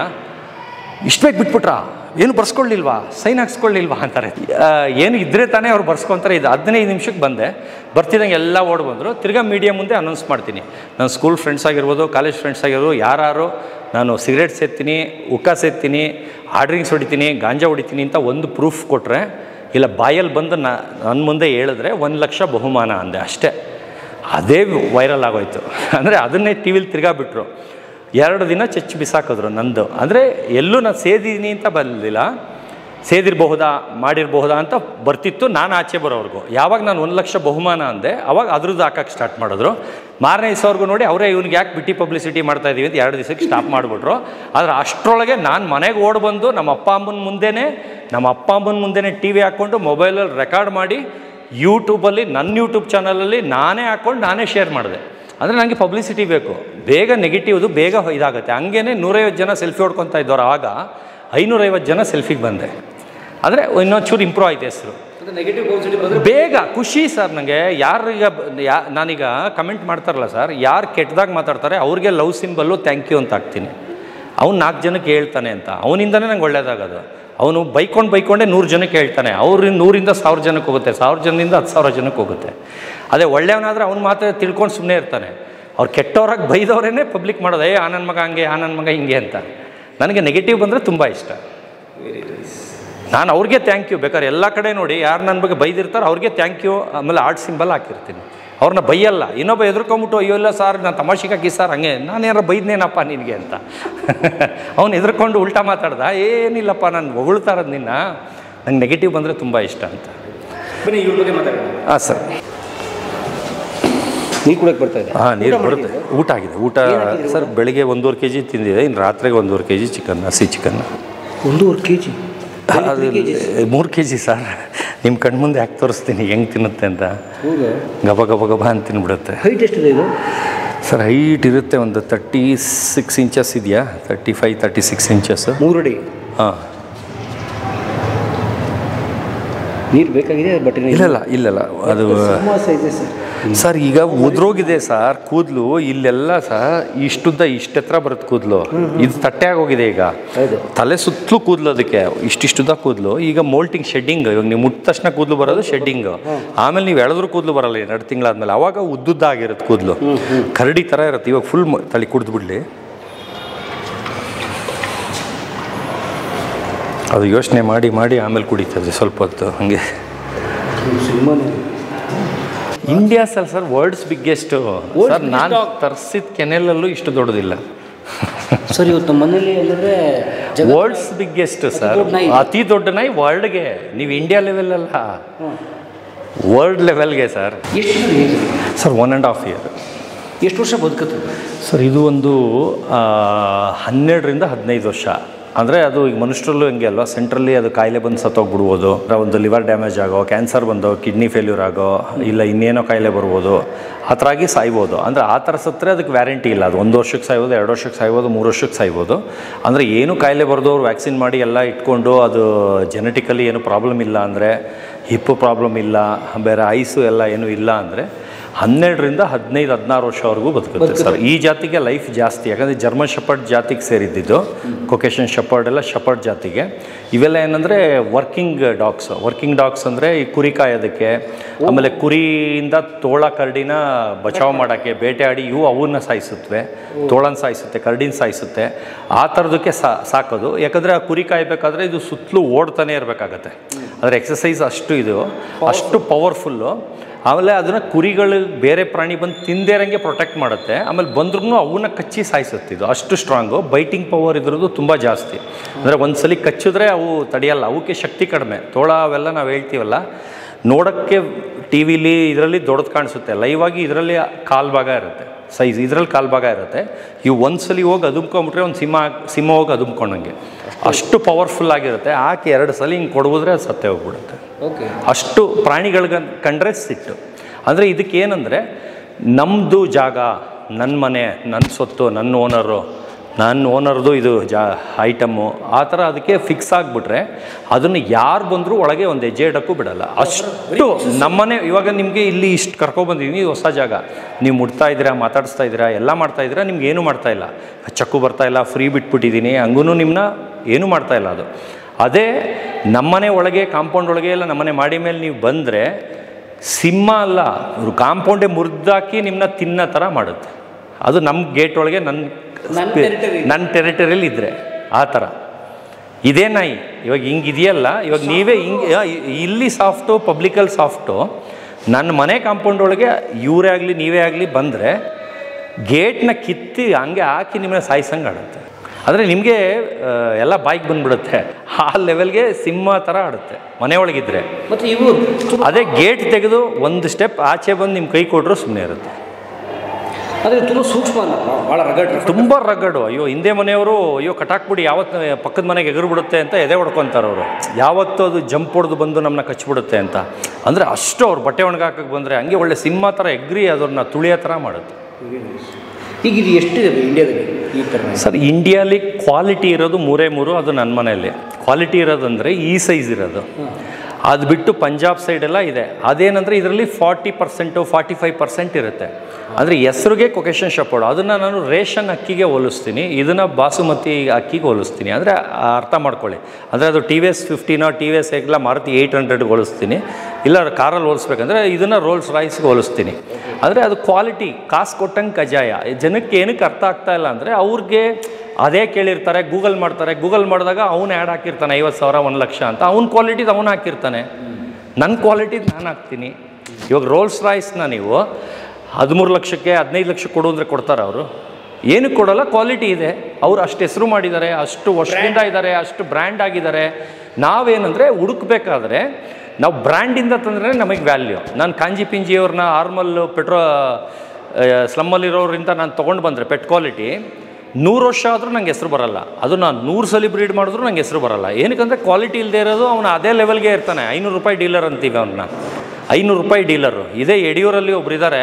ಇಷ್ಟು ಬೇಗ ಬಿಟ್ಬಿಟ್ರಾ ಏನು ಬರ್ಸ್ಕೊಳ್ಳಿಲ್ವಾ ಸೈನ್ ಹಾಕ್ಸ್ಕೊಳ್ಳಿಲ್ವಾ ಅಂತಾರೆ ಆ, ಏನು ಇದ್ರೆ ತಾನೇ ಅವ್ರು ಬರ್ಸ್ಕೊತಾರೆ ಇದು ಹದಿನೈದು ನಿಮಿಷಕ್ಕೆ ಬಂದೆ ಬರ್ತಿದ್ದಂಗೆ ಎಲ್ಲ ಓಡ್ ಬಂದರು ತಿರ್ಗಾ ಮೀಡಿಯಾ ಮುಂದೆ ಅನೌನ್ಸ್ ಮಾಡ್ತೀನಿ ನನ್ನ ಸ್ಕೂಲ್ ಫ್ರೆಂಡ್ಸ್ ಆಗಿರ್ಬೋದು ಕಾಲೇಜ್ ಫ್ರೆಂಡ್ಸ್ ಆಗಿರ್ಬೋದು ಯಾರು ನಾನು ಸಿಗರೇಟ್ ಸೇರ್ತೀನಿ ಉಕ್ಕ ಸೇರ್ತೀನಿ ಆಡ್ರಿಂಗ್ಸ್ ಹೊಡಿತೀನಿ ಗಾಂಜಾ ಹೊಡಿತೀನಿ ಅಂತ ಒಂದು ಪ್ರೂಫ್ ಕೊಟ್ಟರೆ ಇಲ್ಲ ಬಾಯಲ್ಲಿ ಬಂದು ನ ನನ್ನ ಮುಂದೆ ಹೇಳಿದ್ರೆ ಒಂದು ಲಕ್ಷ ಬಹುಮಾನ ಅಂದೆ ಅಷ್ಟೇ ಅದೇ ವೈರಲ್ ಆಗೋಯ್ತು ಅಂದರೆ ಅದನ್ನೇ ಟಿ ವಿಲಿ ತಿರ್ಗಾ ಬಿಟ್ಟರು ಎರಡು ದಿನ ಚೆಚ್ಚಿ ಬಿಸಾಕಿದ್ರು ನಂದು ಅಂದರೆ ಎಲ್ಲೂ ನಾನು ಸೇದಿದ್ದೀನಿ ಅಂತ ಬಂದಿಲ್ಲ ಸೇದಿರಬಹುದಾ ಮಾಡಿರಬಹುದಾ ಅಂತ ಬರ್ತಿತ್ತು ನಾನು ಆಚೆ ಬರೋವ್ರಿಗೂ ಯಾವಾಗ ನಾನು ಒಂದು ಲಕ್ಷ ಬಹುಮಾನ ಅಂದೆ ಅವಾಗ ಅದ್ರದ್ದು ಹಾಕಕ್ಕೆ ಸ್ಟಾರ್ಟ್ ಮಾಡಿದ್ರು ಮಾರನೇ ದಿವಸವ್ರಿಗೂ ನೋಡಿ ಅವರೇ ಇವ್ನಿಗೆ ಯಾಕೆ ಬಿಟ್ಟಿ ಪಬ್ಲಿಸಿಟಿ ಮಾಡ್ತಾ ಇದೀವಿ ಅಂತ ಎರಡು ದಿವಸಕ್ಕೆ ಸ್ಟಾಪ್ ಮಾಡಿಬಿಟ್ರು ಆದರೆ ಅಷ್ಟರೊಳಗೆ ನಾನು ಮನೆಗೆ ಓಡ್ ಬಂದು ನಮ್ಮ ಅಪ್ಪ ಅಮ್ಮನ ಮುಂದೆನೇ ನಮ್ಮ ಅಪ್ಪ ಅಮ್ಮನ ಮುಂದೆನೇ ಟಿ ವಿ ಹಾಕ್ಕೊಂಡು ಮೊಬೈಲಲ್ಲಿ ರೆಕಾರ್ಡ್ ಮಾಡಿ ಯೂಟ್ಯೂಬಲ್ಲಿ ನನ್ನ ಯೂಟ್ಯೂಬ್ ಚಾನಲಲ್ಲಿ ನಾನೇ ಹಾಕ್ಕೊಂಡು ನಾನೇ ಶೇರ್ ಮಾಡಿದೆ ಅಂದರೆ ನನಗೆ ಪಬ್ಲಿಸಿಟಿ ಬೇಕು ಬೇಗ ನೆಗೆಟಿವ್ದು ಬೇಗ ಇದಾಗುತ್ತೆ ಹಂಗೇನೆ ನೂರೈವತ್ತು ಜನ ಸೆಲ್ಫಿ ಹೊಡ್ಕೊತಾ ಇದ್ದವ್ರು ಆಗ ಐನೂರೈವತ್ತು ಜನ ಸೆಲ್ಫಿಗೆ ಬಂದೆ ಅಂದರೆ ಇನ್ನೊಂದು ಚೂರು ಇಂಪ್ರೂವ್ ಆಯ್ತು ಹೆಸರು ನೆಗೆಟಿವ್ ಪಾಸಿಟಿವ್ ಬಂದ್ರೆ ಬೇಗ ಖುಷಿ ಸರ್ ನನಗೆ ಯಾರೀಗ ಯಾ ನಾನೀಗ ಕಮೆಂಟ್ ಮಾಡ್ತಾರಲ್ಲ ಸರ್ ಯಾರು ಕೆಟ್ಟದಾಗ ಮಾತಾಡ್ತಾರೆ ಅವ್ರಿಗೆ ಲವ್ ಸಿಂಬಲ್ಲು ಥ್ಯಾಂಕ್ ಯು ಅಂತ ಹಾಕ್ತೀನಿ ಅವ್ನು ನಾಲ್ಕು ಜನಕ್ಕೆ ಹೇಳ್ತಾನೆ ಅಂತ ಅವನಿಂದನೇ ನಂಗೆ ಒಳ್ಳೇದಾಗೋದು ಅವನು ಬೈಕೊಂಡು ಬೈಕೊಂಡೇ ನೂರು ಜನಕ್ಕೆ ಹೇಳ್ತಾನೆ ಅವ್ರ ನೂರಿಂದ ಸಾವಿರ ಜನಕ್ಕೆ ಹೋಗುತ್ತೆ ಸಾವಿರ ಜನದಿಂದ ಹತ್ತು ಸಾವಿರ ಜನಕ್ಕೆ ಹೋಗುತ್ತೆ ಅದೇ ಒಳ್ಳೆಯವನಾದ್ರೆ ಅವ್ನು ಮಾತ್ರ ತಿಳ್ಕೊಂಡು ಸುಮ್ಮನೆ ಇರ್ತಾನೆ ಅವ್ರು ಕೆಟ್ಟವ್ರಾಗಿ ಬೈದವರೇ ಪಬ್ಲಿಕ್ ಮಾಡೋದು ಏ ಆ ನನ್ನ ಮಗ ಹಂಗೆ ಆ ನನ್ನ ಮಗ ಹಿಂಗೆ ಅಂತ ನನಗೆ ನೆಗೆಟಿವ್ ಬಂದರೆ ತುಂಬ ಇಷ್ಟ ನಾನು ಅವ್ರಿಗೆ ಥ್ಯಾಂಕ್ ಯು ಬೇಕಾದ್ರೆ ಎಲ್ಲ ಕಡೆ ನೋಡಿ ಯಾರು ನನ್ನ ಬಗ್ಗೆ ಬೈದಿರ್ತಾರೋ ಅವ್ರಿಗೆ ಥ್ಯಾಂಕ್ ಯು ಆಮೇಲೆ ಆರ್ಟ್ ಸಿಂಬಲ್ ಹಾಕಿರ್ತೀನಿ ಅವ್ರನ್ನ ಬೈಯಲ್ಲ ಇನ್ನೊಬ್ಬ ಎದುರ್ಕೊಂಬಿಟ್ಟು ಅಯ್ಯೋ ಇಲ್ಲ ಸರ್ ನಾನು ತಮಾಷೆಗೆ ಹಾಕಿ ಸರ್ ಹಂಗೆ ನಾನು ಏನಾರು ಬೈದ್ನೇನಪ್ಪ ನಿನಗೆ ಅಂತ ಅವ್ನು ಎದುರ್ಕೊಂಡು ಉಲ್ಟಾ ಮಾತಾಡ್ದ ಏನಿಲ್ಲಪ್ಪ ನಾನು ಹೊಗಳ್ತಾ ಇರೋದು ನಿನ್ನ ನಂಗೆ ನೆಗೆಟಿವ್ ಬಂದರೆ ತುಂಬ ಇಷ್ಟ ಅಂತ ಬನ್ನಿ ಇವ್ರ ಬಗ್ಗೆ ಮಾತಾಡೋಣ ಹಾಂ ಸರ್ ನೀರು ಕುಡಕ್ಕೆ ಬರ್ತಾ ಇದೆ ಹಾಂ ನೀರು ಬರುತ್ತೆ ಊಟ ಆಗಿದೆ ಊಟ ಸರ್ ಬೆಳಿಗ್ಗೆ ಒಂದೂವರೆ ಕೆ ಜಿ ತಿಂದಿದೆ ಇನ್ನು ರಾತ್ರಿಗೆ ಒಂದೂವರೆ ಕೆ ಜಿ ಚಿಕನ್ ಹಸಿ ಚಿಕನ್ ಒಂದೂವರೆ ಕೆ ಜಿ ಅದು ಮೂರು ಕೆ ಜಿ ಸರ್ ನಿಮ್ಮ ಕಣ್ಮುಂದೆ ಯಾಕೆ ತೋರಿಸ್ತೀನಿ ಹೆಂಗೆ ತಿನ್ನುತ್ತೆ ಅಂತ ಹೌದಾ ಗಬ ಗಬ ಗಬ ಅಂತ ತಿನ್ಬಿಡುತ್ತೆ ಹೈಟ್ ಎಷ್ಟಿದೆ ಇದು ಸರ್ ಹೈಟ್ ಇರುತ್ತೆ ಒಂದು ತರ್ಟಿ ಸಿಕ್ಸ್ ಇಂಚಸ್ ಇದೆಯಾ thirty five thirty six inches ಮೂರು ಅಡಿ ಹಾಂ ನೀರು ಬೇಕಾಗಿದೆ ಬಟ್ ಇಲ್ಲಲ್ಲ ಇಲ್ಲಲ್ಲ ಅದು ಇದೆ ಸರ್ ಸರ್ ಈಗ ಉದ್ರೋಗಿದೆ ಸರ್ ಕೂದಲು ಇಲ್ಲೆಲ್ಲ ಸರ್ ಇಷ್ಟುದ್ದ ಇಷ್ಟೆತ್ರ ಬರುತ್ತೆ ಕೂದಲು ಇದು ತಟ್ಟೆ ಆಗೋಗಿದೆ ಈಗ ಹೌದು. ತಲೆ ಸುತ್ತಲೂ ಕೂದಲು ಅದಕ್ಕೆ ಇಷ್ಟಿಷ್ಟುದ್ದ ಕೂದಲು ಈಗ ಮೋಲ್ಟಿಂಗ್ ಶೆಡ್ಡಿಂಗ್ ಇವಾಗ ನೀವು ಮುಟ್ಟ ತಕ್ಷಣ ಕೂದಲು ಬರೋದು ಶೆಡ್ಡಿಂಗ್ ಆಮೇಲೆ ನೀವು ಎಳೆದ್ರು ಕೂದಲು ಬರಲ್ಲ ಎರಡು ತಿಂಗಳಾದ್ಮೇಲೆ ಅವಾಗ ಉದ್ದುದ್ದ ಆಗಿರುತ್ತೆ ಕೂದಲು ಕರಡಿ ಥರ ಇರುತ್ತೆ ಇವಾಗ ಫುಲ್ ತಲೆ ಕುಡ್ದು ಬಿಡ್ಲಿ ಅದು ಯೋಚನೆ ಮಾಡಿ ಮಾಡಿ ಆಮೇಲೆ ಕುಡಿತದೆ ಸ್ವಲ್ಪ ಹೊತ್ತು ಹಾಗೆ ಸಿನಿಮಾನೇ ಇಂಡಿಯಾಸಲ್ಲಿ sir world's biggest World's sir ನಾನು biggest dog. ತರಿಸಿದ ಕೆನೆಲಲ್ಲೂ ಇಷ್ಟು ದೊಡ್ಡದಿಲ್ಲ ಸರ್ ಇವತ್ತು ನಮ್ಮ ಮನೇಲಿ ಅಂದರೆ ಜಗತ್ ವರ್ಲ್ಡ್ಸ್ ಬಿಗ್ಗೆಸ್ಟ್ ಸರ್ ದೊಡ್ಡ ನಾಯಿ. ಅತಿ ದೊಡ್ಡ ನಾಯಿ ವರ್ಲ್ಡ್ಗೆ ನೀವು ಇಂಡಿಯಾ ಲೆವೆಲ್ ಅಲ್ಲ ವರ್ಲ್ಡ್ ಲೆವೆಲ್ಗೆ ಸರ್ ಎಷ್ಟು ದಿನ age? Sir one and half year ಎಷ್ಟು ವರ್ಷ ಬದುಕುತ್ತೆ ಸರ್ ಇದು ಒಂದು ಆ, ಹನ್ನೆರಡರಿಂದ ಹದಿನೈದು ವರ್ಷ ಅಂದರೆ ಅದು ಈಗ ಮನುಷ್ಯರಲ್ಲೂ ಹೆಂಗೆ ಅಲ್ವಾ ಸೆಂಟ್ರಲ್ಲಿ ಅದು ಕಾಯಿಲೆ ಬಂದು ಸತ್ತೋಗ್ಬಿಡ್ಬೋದು ಅಂದ್ರೆ ಒಂದು ಲಿವರ್ ಡ್ಯಾಮೇಜ್ ಆಗೋ ಕ್ಯಾನ್ಸರ್ ಬಂದೋ ಕಿಡ್ನಿ ಫೇಲ್ಯೂರ್ ಆಗೋ ಇಲ್ಲ ಇನ್ನೇನೋ ಕಾಯಿಲೆ ಬರ್ಬೋದು ಆ ಥರ ಆಗಿ ಸಾಯ್ಬೋದು ಅಂದರೆ ಆ ಥರ ಸತ್ತರೆ ಅದಕ್ಕೆ ವ್ಯಾರಂಟಿ ಇಲ್ಲ ಅದು ಒಂದು ವರ್ಷಕ್ಕೆ ಸಾಯ್ಬೋದು ಎರಡು ವರ್ಷಕ್ಕೆ ಸಾಯ್ಬೋದು ಮೂರು ವರ್ಷಕ್ಕೆ ಸಾಯ್ಬೋದು ಅಂದರೆ ಏನು ಕಾಯಿಲೆ ಬರ್ದವ್ರು ವ್ಯಾಕ್ಸಿನ್ ಮಾಡಿ ಎಲ್ಲ ಇಟ್ಕೊಂಡು ಅದು ಜೆನೆಟಿಕಲಿ ಏನು ಪ್ರಾಬ್ಲಮ್ ಇಲ್ಲ ಅಂದರೆ ಹಿಪ್ಪು ಪ್ರಾಬ್ಲಮ್ ಇಲ್ಲ ಬೇರೆ ಐಸು ಎಲ್ಲ ಏನೂ ಇಲ್ಲ ಅಂದರೆ ಹನ್ನೆರಡರಿಂದ ಹದಿನೈದು ಹದಿನಾರು ವರ್ಷವರೆಗೂ ಬದುಕುತ್ತೆ ಸರ್ ಈ ಜಾತಿಗೆ ಲೈಫ್ ಜಾಸ್ತಿ ಯಾಕಂದರೆ ಜರ್ಮನ್ ಶಪರ್ಡ್ ಜಾತಿಗೆ ಸೇರಿದ್ದಿದ್ದು ಕೊಕೇಶನ್ ಶಪರ್ಡ್ ಎಲ್ಲ ಶಪರ್ಡ್ ಜಾತಿಗೆ ಇವೆಲ್ಲ ಏನಂದರೆ ವರ್ಕಿಂಗ್ ಡಾಗ್ಸ್ ವರ್ಕಿಂಗ್ ಡಾಗ್ಸ್ ಅಂದರೆ ಈ ಕುರಿ ಕಾಯೋದಕ್ಕೆ ಆಮೇಲೆ ಕುರಿಯಿಂದ ತೋಳ ಕರಡಿನ ಬಚಾವ್ ಮಾಡೋಕ್ಕೆ ಬೇಟೆಯಾಡಿ ಇವು ಅವನ್ನ ಸಾಯಿಸುತ್ತವೆ ತೋಳನ ಸಾಯಿಸುತ್ತೆ ಕರಡಿನ ಸಾಯಿಸುತ್ತೆ ಆ ಥರದಕ್ಕೆ ಸಾ ಸಾಕೋದು ಯಾಕಂದರೆ ಆ ಕುರಿ ಕಾಯಬೇಕಾದ್ರೆ ಇದು ಸುತ್ತಲೂ ಓಡ್ತಾನೆ ಇರಬೇಕಾಗತ್ತೆ ಅದರ ಎಕ್ಸಸೈಸ್ ಅಷ್ಟು ಇದು ಅಷ್ಟು ಪವರ್ಫುಲ್ಲು ಆಮೇಲೆ ಅದನ್ನು ಕುರಿಗಳು ಬೇರೆ ಪ್ರಾಣಿ ಬಂದು ತಿಂದೇರಂಗೆ ಪ್ರೊಟೆಕ್ಟ್ ಮಾಡುತ್ತೆ ಆಮೇಲೆ ಬಂದ್ರೂ ಅವನ್ನ ಕಚ್ಚಿ ಸಾಯಿಸುತ್ತೆ ಇದು ಅಷ್ಟು ಸ್ಟ್ರಾಂಗು ಬೈಟಿಂಗ್ ಪವರ್ ಇದ್ರದ್ದು ತುಂಬ ಜಾಸ್ತಿ ಅಂದರೆ ಒಂದ್ಸಲಿ ಕಚ್ಚಿದ್ರೆ ಅವು ತಡೆಯಲ್ಲ ಅವಕ್ಕೆ ಶಕ್ತಿ ಕಡಿಮೆ ತೋಳ ಅವೆಲ್ಲ ನಾವು ಹೇಳ್ತೀವಲ್ಲ ನೋಡೋಕ್ಕೆ ಟಿ ವಿಲಿ ಇದರಲ್ಲಿ ದೊಡ್ಡದು ಕಾಣಿಸುತ್ತೆ ಲೈವ್ ಆಗಿ ಇದರಲ್ಲಿ ಕಾಲು ಭಾಗ ಇರುತ್ತೆ ಸೈಜ್ ಇದರಲ್ಲಿ ಕಾಲು ಭಾಗ ಇರುತ್ತೆ ಇವು ಒಂದ್ಸಲಿ ಹೋಗಿ ಅದುಮ್ಕೊಂಬಿಟ್ರೆ ಒಂದು ಸಿಂಹ ಸಿಂಹ ಹೋಗಿ ಅದುಮ್ಕೊಂಡಂಗೆ ಅಷ್ಟು ಪವರ್ಫುಲ್ ಆಗಿರುತ್ತೆ ಆಕೆ ಎರಡು ಸಲ ಹಿಂಗೆ ಕೊಡ್ಬೋದ್ರೆ ಅದು ಸತ್ತೇ ಹೋಗ್ಬಿಡುತ್ತೆ ಓಕೆ ಅಷ್ಟು ಪ್ರಾಣಿಗಳಿಗೆ ಕಂಡ್ರೆ ಸಿಟ್ಟು ಅಂದರೆ ಇದಕ್ಕೆ ಏನಂದರೆ ನಮ್ಮದು ಜಾಗ ನನ್ನ ಮನೆ ನನ್ನ ಸೊತ್ತು ನನ್ನ ಓನರು ನನ್ನ ಓನರ್ದು ಇದು ಜಾ ಐಟಮ್ಮು ಆ ಥರ ಅದಕ್ಕೆ ಫಿಕ್ಸ್ ಆಗಿಬಿಟ್ರೆ ಅದನ್ನು ಯಾರು ಬಂದರೂ ಒಳಗೆ ಒಂದು ಹೆಜ್ಜೆ ಇಡೋಕ್ಕೂ ಬಿಡಲ್ಲ ಅಷ್ಟು ನಮ್ಮನೆ ಇವಾಗ ನಿಮಗೆ ಇಲ್ಲಿ ಇಷ್ಟು ಕರ್ಕೊಬಂದಿದ್ದೀನಿ ಇದು ಹೊಸ ಜಾಗ ನೀವು ಮುಟ್ತಾ ಇದ್ದೀರಾ ಮಾತಾಡಿಸ್ತಾ ಇದ್ದೀರಾ ಎಲ್ಲ ಮಾಡ್ತಾ ಇದ್ದೀರಾ ನಿಮ್ಗೆ ಏನೂ ಮಾಡ್ತಾ ಇಲ್ಲ ಚಕ್ಕು ಬರ್ತಾ ಇಲ್ಲ ಫ್ರೀ ಬಿಟ್ಬಿಟ್ಟಿದ್ದೀನಿ ಹಂಗೂ ನಿಮ್ಮನ್ನ ಏನೂ ಮಾಡ್ತಾ ಇಲ್ಲ ಅದು ಅದೇ ನಮ್ಮನೆ ಒಳಗೆ ಕಾಂಪೌಂಡ್ ಒಳಗೆ ಎಲ್ಲ ನಮ್ಮನೆ ಮಾಡಿ ಮೇಲೆ ನೀವು ಬಂದರೆ ಸಿಂಹ ಅಲ್ಲ ಇವರು ಕಾಂಪೌಂಡೇ ಮುರಿದಾಕಿ ನಿಮ್ಮನ್ನ ತಿನ್ನೋ ಥರ ಮಾಡುತ್ತೆ ಅದು ನಮ್ಮ ಗೇಟ್ ಒಳಗೆ ನನ್ನ ನನ್ನ territory. ನನ್ನ ಟೆರಿಟರಿಯಲ್ಲಿ ಇದ್ದರೆ ಆ ಥರ ಇದೇ ನಾಯಿ ಇವಾಗ ಹಿಂಗಿದೆಯಲ್ಲ ಇವಾಗ ನೀವೇ ಹಿಂಗೆ ಆ, ಇ- ಇಲ್ಲಿ ಸಾಫ್ಟು ಪಬ್ಲಿಕಲ್ಲಿ ಸಾಫ್ಟು ನನ್ನ ಮನೆ ಕಾಂಪೌಂಡ್ ಒಳಗೆ ಇವರೇ ಆಗಲಿ ನೀವೇ ಆಗಲಿ ಬಂದರೆ ಗೇಟ್ನ ಕಿತ್ತಿ ಹಂಗೆ ಹಾಕಿ ನಿಮ್ಮನ್ನ ಸಾಯಿಸಂಗೆ ಆಡುತ್ತೆ ಆದರೆ ನಿಮಗೆ ಎಲ್ಲ ಬಾಯ್ಗೆ ಬಂದ್ಬಿಡುತ್ತೆ ಆ ಲೆವೆಲ್ಗೆ ಸಿಂಹ ಥರ ಆಡುತ್ತೆ ಮನೆಯೊಳಗಿದ್ರೆ ಮತ್ತು ಇವು ಅದೇ ಗೇಟ್ ತೆಗೆದು ಒಂದು ಸ್ಟೆಪ್ ಆಚೆ ಬಂದು ನಿಮ್ಮ ಕೈ ಕೊಟ್ಟರು ಸುಮ್ಮನೆ ಇರುತ್ತೆ ಆದರೆ ತುಂಬ ಸೂಕ್ಷ್ಮ ಅಲ್ಲ ಭಾಳ ರಗಡ್ ತುಂಬ ರಗಡು ಅಯ್ಯೋ ಹಿಂದೆ ಮನೆಯವರು ಅಯ್ಯೋ ಕಟಾಕ್ಬಿಡಿ ಯಾವತ್ತು ಪಕ್ಕದ ಮನೆಗೆ ಎಗರು ಬಿಡುತ್ತೆ ಅಂತ ಎದೆ ಹೊಡ್ಕೊತಾರೆ ಅವರು ಯಾವತ್ತು ಅದು ಜಂಪ್ ಹೊಡೆದು ಬಂದು ನಮ್ಮನ್ನ ಕಚ್ಬಿಡುತ್ತೆ ಅಂತ ಅಂದರೆ ಅಷ್ಟು ಅವ್ರು ಬಟ್ಟೆ ಒಣಗಾಕಕ್ಕೆ ಬಂದರೆ ಹಂಗೆ ಒಳ್ಳೆ ಸಿಂಹ ಥರ ಎಗ್ರಿ ಅದನ್ನ ತುಳಿಯೋ ಥರ ಮಾಡುತ್ತೆ ಈಗ ಇದು ಎಷ್ಟಿದೆ ಇಂಡಿಯಾದಲ್ಲಿ ಈ ಥರ ಸರ್ ಇಂಡಿಯಾಲಿ ಕ್ವಾಲಿಟಿ ಇರೋದು ಮೂರೇ ಮೂರು ಅದು ನನ್ನ ಮನೆಯಲ್ಲಿ ಕ್ವಾಲಿಟಿ ಇರೋದಂದರೆ ಈ ಸೈಜ್ ಇರೋದು ಅದು ಬಿಟ್ಟು ಪಂಜಾಬ್ ಸೈಡೆಲ್ಲ ಇದೆ ಅದೇನಂದರೆ ಇದರಲ್ಲಿ forty percent forty five percent ಇರುತ್ತೆ ಅಂದರೆ ಹೆಸ್ರಿಗೆ ಕೊಕೇಶನ್ ಶಪೋರ್ಡ್ ಅದನ್ನು ನಾನು ರೇಷನ್ ಅಕ್ಕಿಗೆ ಹೋಲಿಸ್ತೀನಿ ಇದನ್ನು ಬಾಸುಮತಿ ಅಕ್ಕಿಗೆ ಹೋಲಿಸ್ತೀನಿ ಅಂದರೆ ಅರ್ಥ ಮಾಡ್ಕೊಳ್ಳಿ ಅಂದರೆ ಅದು ಟಿ ವಿ ಎಸ್ ಫಿಫ್ಟಿನೋ ಟಿ ವಿ ಎಸ್ ಎಲ್ಲ ಮಾರುತಿ ಏಯ್ಟ್ ಹಂಡ್ರೆಡ್ಗೆ ಹೋಲಿಸ್ತೀನಿ ಇಲ್ಲ ಕಾರಲ್ಲಿ ಹೋಲಿಸ್ಬೇಕಂದ್ರೆ ಇದನ್ನು ರೋಲ್ಸ್ ರಾಯ್ಸ್ಗೆ ಹೋಲಿಸ್ತೀನಿ ಅಂದರೆ ಅದು ಕ್ವಾಲಿಟಿ ಕಾಸು ಕೊಟ್ಟಂಗೆ ಕಜಾಯ ಜನಕ್ಕೆ ಏನಕ್ಕೆ ಅರ್ಥ ಆಗ್ತಾ ಇಲ್ಲ ಅಂದರೆ ಅವ್ರಿಗೆ ಅದೇ ಕೇಳಿರ್ತಾರೆ ಗೂಗಲ್ ಮಾಡ್ತಾರೆ ಗೂಗಲ್ ಮಾಡಿದಾಗ ಅವ್ನು ಆ್ಯಡ್ ಹಾಕಿರ್ತಾನೆ ಐವತ್ತು ಸಾವಿರ ಒಂದು ಲಕ್ಷ ಅಂತ ಅವ್ನ ಕ್ವಾಲಿಟಿದು ಅವನು ಹಾಕಿರ್ತಾನೆ ನನ್ನ ಕ್ವಾಲಿಟಿದು ನಾನು ಹಾಕ್ತೀನಿ ಇವಾಗ ರೋಲ್ಸ್ ರಾಯ್ಸ್ನ ನೀವು ಹದಿಮೂರು ಲಕ್ಷಕ್ಕೆ ಹದಿನೈದು ಲಕ್ಷ ಕೊಡು ಅಂದರೆ ಕೊಡ್ತಾರೆ ಅವರು ಏನಕ್ಕೆ ಕೊಡಲ್ಲ ಕ್ವಾಲಿಟಿ ಇದೆ ಅವ್ರು ಅಷ್ಟು ಹೆಸರು ಮಾಡಿದ್ದಾರೆ ಅಷ್ಟು ವರ್ಷದಿಂದ ಇದ್ದಾರೆ ಅಷ್ಟು ಬ್ರ್ಯಾಂಡ್ ಆಗಿದ್ದಾರೆ ನಾವೇನಂದರೆ ಹುಡುಕ್ಬೇಕಾದ್ರೆ ನಾವು ಬ್ರ್ಯಾಂಡಿಂದ ತಂದರೆ ನಮಗೆ ವ್ಯಾಲ್ಯೂ ನಾನು ಕಾಂಜಿ ಪಿಂಜಿಯವ್ರನ್ನ ಆರ್ಮಲ್ಲು ಪೆಟ್ರೋ ಸ್ಲಮ್ಮಲ್ಲಿರೋರಿಂದ ನಾನು ತೊಗೊಂಡು ಬಂದರೆ ಪೆಟ್ ಕ್ವಾಲಿಟಿ ನೂರು ವರ್ಷ ಆದರೂ ನಂಗೆ ಹೆಸರು ಬರಲ್ಲ ಅದು ನಾನು ನೂರು ಸಲ ಬ್ರೀಡ್ ಮಾಡಿದ್ರು ನಂಗೆ ಹೆಸರು ಬರಲ್ಲ ಏನಕ್ಕಂದರೆ ಕ್ವಾಲಿಟಿ ಇಲ್ಲದೆ ಇರೋದು ಅವನು ಅದೇ ಲೆವೆಲ್ಗೆ ಇರ್ತಾನೆ ಐನೂರು ರೂಪಾಯಿ ಡೀಲರ್ ಅಂತೀವಿ ಅವನ್ನ ಐನೂರು ರೂಪಾಯಿ ಡೀಲರು ಇದೇ ಯಡಿಯೂರಲ್ಲಿ ಒಬ್ರು ಇದ್ದಾರೆ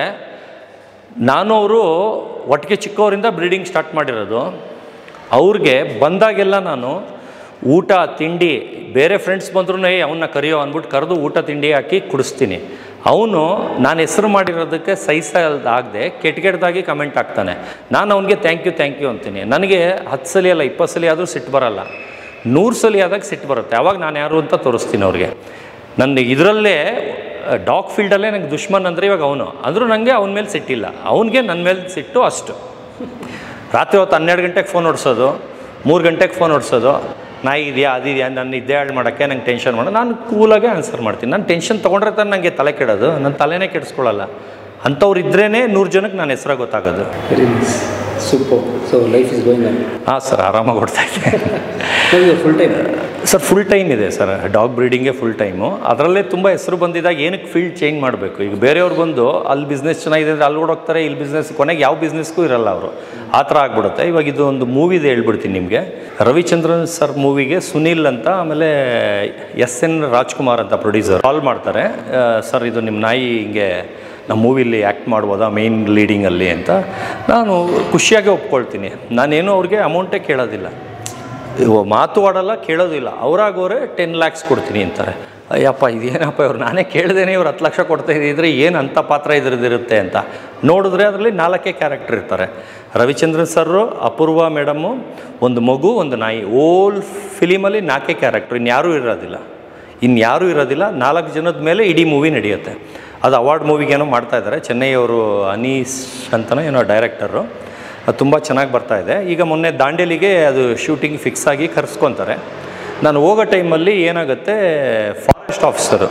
ನಾನು ಅವರು ಒಟ್ಟಿಗೆ ಚಿಕ್ಕವರಿಂದ ಬ್ರೀಡಿಂಗ್ ಸ್ಟಾರ್ಟ್ ಮಾಡಿರೋದು ಅವ್ರಿಗೆ ಬಂದಾಗೆಲ್ಲ ನಾನು ಊಟ ತಿಂಡಿ ಬೇರೆ ಫ್ರೆಂಡ್ಸ್ ಬಂದ್ರೂ ಏ ಅವನ್ನ ಕರೆಯೋ ಅಂದ್ಬಿಟ್ಟು ಕರೆದು ಊಟ ತಿಂಡಿ ಹಾಕಿ ಕುಡಿಸ್ತೀನಿ ಅವನು ನಾನು ಹೆಸರು ಮಾಡಿರೋದಕ್ಕೆ ಸಹಿಸಲಾಗದೆ ಕೆಟ್ಟ ಕೆಟ್ಟದಾಗಿ ಕಮೆಂಟ್ ಹಾಕ್ತಾನೆ ನಾನು ಅವನಿಗೆ ಥ್ಯಾಂಕ್ ಯು ಥ್ಯಾಂಕ್ ಯು ಅಂತೀನಿ ನನಗೆ ಹತ್ತು ಸಲ ಅಲ್ಲ ಇಪ್ಪತ್ತು ಸಲ ಆದರೂ ಸಿಟ್ಟು ಬರಲ್ಲ ನೂರು ಸಲ ಆದಾಗ ಸಿಟ್ಟು ಬರುತ್ತೆ ಅವಾಗ ನಾನು ಯಾರು ಅಂತ ತೋರಿಸ್ತೀನಿ ಅವ್ರಿಗೆ ನನ್ನ ಇದರಲ್ಲೇ ಡಾಗ್ ಫೀಲ್ಡಲ್ಲೇ ನಂಗೆ ದುಶ್ಮನ್ ಅಂದರೆ ಇವಾಗ ಅವನು ಅಂದರೂ ನನಗೆ ಅವನ ಮೇಲೆ ಸಿಟ್ಟಿಲ್ಲ ಅವನಿಗೆ ನನ್ನ ಮೇಲೆ ಸಿಟ್ಟು ಅಷ್ಟು ರಾತ್ರಿ ಹೊತ್ತು ಹನ್ನೆರಡು ಗಂಟೆಗೆ ಫೋನ್ ಹೊಡ್ಸೋದು ಮೂರು ಗಂಟೆಗೆ ಫೋನ್ ಹೊಡ್ಸೋದು ನಾಯಿ ಇದೆಯಾ ಅದಿದೆಯಾ ನನ್ನ ಇದ್ದೇ ಹಾಳು ಮಾಡೋಕ್ಕೆ ನಂಗೆ ಟೆನ್ಷನ್ ಮಾಡೋ ನಾನು ಕೂಲಾಗೆ ಆನ್ಸರ್ ಮಾಡ್ತೀನಿ ನಾನು ಟೆನ್ಷನ್ ತೊಗೊಂಡ್ರೆ ತಾನು ನನಗೆ ತಲೆ ಕೆಡೋದು ನನ್ನ ತಲೆನೇ ಕೆಡಿಸ್ಕೊಳ್ಳಲ್ಲ ಅಂಥವ್ರು ಇದ್ರೇ ನೂರು ಜನಕ್ಕೆ ನನ್ನ ಹೆಸರಾಗ ಗೊತ್ತಾಗೋದು very nice super so life is going on ಹಾಂ ಸರ್ ಆರಾಮಾಗಿ ಕೊಡ್ತಾ ಇದ್ದೆ full time sir full time ಇದೆ ಸರ್ ಡಾಗ್ ಬ್ರೀಡಿಂಗೇ ಫುಲ್ ಟೈಮು ಅದರಲ್ಲೇ ತುಂಬ ಹೆಸರು ಬಂದಿದ್ದಾಗ ಏನಕ್ಕೆ ಫೀಲ್ಡ್ ಚೇಂಜ್ ಮಾಡಬೇಕು ಈಗ ಬೇರೆಯವ್ರು ಬಂದು ಅಲ್ಲಿ ಬಿಸ್ನೆಸ್ ಚೆನ್ನಾಗಿದೆ ಅಂದರೆ ಅಲ್ಲಿ ಓಡೋಗ್ತಾರೆ ಇಲ್ಲಿ ಬಿಸ್ನೆಸ್ ಕೊನೆಗೆ ಯಾವ ಬಿಸ್ನೆಸ್ಗೂ ಇರಲ್ಲ ಅವರು ಆ ಥರ ಆಗ್ಬಿಡುತ್ತೆ ಇವಾಗ ಇದು ಒಂದು ಮೂವಿದೆ ಹೇಳ್ಬಿಡ್ತೀನಿ ನಿಮಗೆ ರವಿಚಂದ್ರನ್ ಸರ್ ಮೂವಿಗೆ ಸುನಿಲ್ ಅಂತ ಆಮೇಲೆ ಎಸ್ ಎನ್ ರಾಜ್ಕುಮಾರ್ ಅಂತ ಪ್ರೊಡ್ಯೂಸರ್ ಕಾಲ್ ಮಾಡ್ತಾರೆ ಸರ್ ಇದು ನಿಮ್ಮ ನಾಯಿ ಹಿಂಗೆ ನಮ್ಮ ಮೂವಿಲಿ ಆ್ಯಕ್ಟ್ ಮಾಡ್ಬೋದಾ ಮೇಯ್ನ್ ಲೀಡಿಂಗಲ್ಲಿ ಅಂತ ನಾನು ಖುಷಿಯಾಗಿ ಒಪ್ಕೊಳ್ತೀನಿ ನಾನೇನು ಅವ್ರಿಗೆ ಅಮೌಂಟೇ ಕೇಳೋದಿಲ್ಲ ಇವ ಮಾತು ಆಡಲ್ಲ ಕೇಳೋದಿಲ್ಲ ಅವರಾಗೋರೆ ಟೆನ್ ಲ್ಯಾಕ್ಸ್ ಕೊಡ್ತೀನಿ ಅಂತಾರೆ ಅಯ್ಯಪ್ಪ ಇದೇನಪ್ಪ ಇವ್ರು ನಾನೇ ಕೇಳ್ದೇನೆ ಇವ್ರು ಹತ್ತು ಲಕ್ಷ ಕೊಡ್ತಾ ಇದ್ದರೆ ಏನು ಅಂಥ ಪಾತ್ರ ಇದ್ರದ್ದಿರುತ್ತೆ ಅಂತ ನೋಡಿದ್ರೆ ಅದರಲ್ಲಿ ನಾಲ್ಕೇ ಕ್ಯಾರೆಕ್ಟರ್ ಇರ್ತಾರೆ ರವಿಚಂದ್ರನ್ ಸರ್ರು ಅಪೂರ್ವ ಮೇಡಮ್ಮು ಒಂದು ಮಗು ಒಂದು ನಾಯಿ ಓಲ್ ಫಿಲಿಮಲ್ಲಿ ನಾಲ್ಕೇ ಕ್ಯಾರೆಕ್ಟ್ರ್ ಇನ್ಯಾರೂ ಇರೋದಿಲ್ಲ ಇನ್ಯಾರೂ ಇರೋದಿಲ್ಲ ನಾಲ್ಕು ಜನದ ಮೇಲೆ ಇಡೀ ಮೂವಿ ನಡೆಯುತ್ತೆ ಅದು ಅವಾರ್ಡ್ ಮೂವಿಗೇನೋ ಮಾಡ್ತಾ ಇದ್ದಾರೆ ಚೆನ್ನೈಯವರು ಅನೀಸ್ ಅಂತನೋ ಏನೋ ಡೈರೆಕ್ಟರು ಅದು ತುಂಬ ಚೆನ್ನಾಗಿ ಬರ್ತಾ ಇದೆ ಈಗ ಮೊನ್ನೆ ದಾಂಡೇಲಿಗೆ ಅದು ಶೂಟಿಂಗ್ ಫಿಕ್ಸ್ ಆಗಿ ಕರೆಸ್ಕೊತಾರೆ ನಾನು ಹೋಗೋ ಟೈಮಲ್ಲಿ ಏನಾಗುತ್ತೆ ಫಾರೆಸ್ಟ್ ಆಫೀಸರು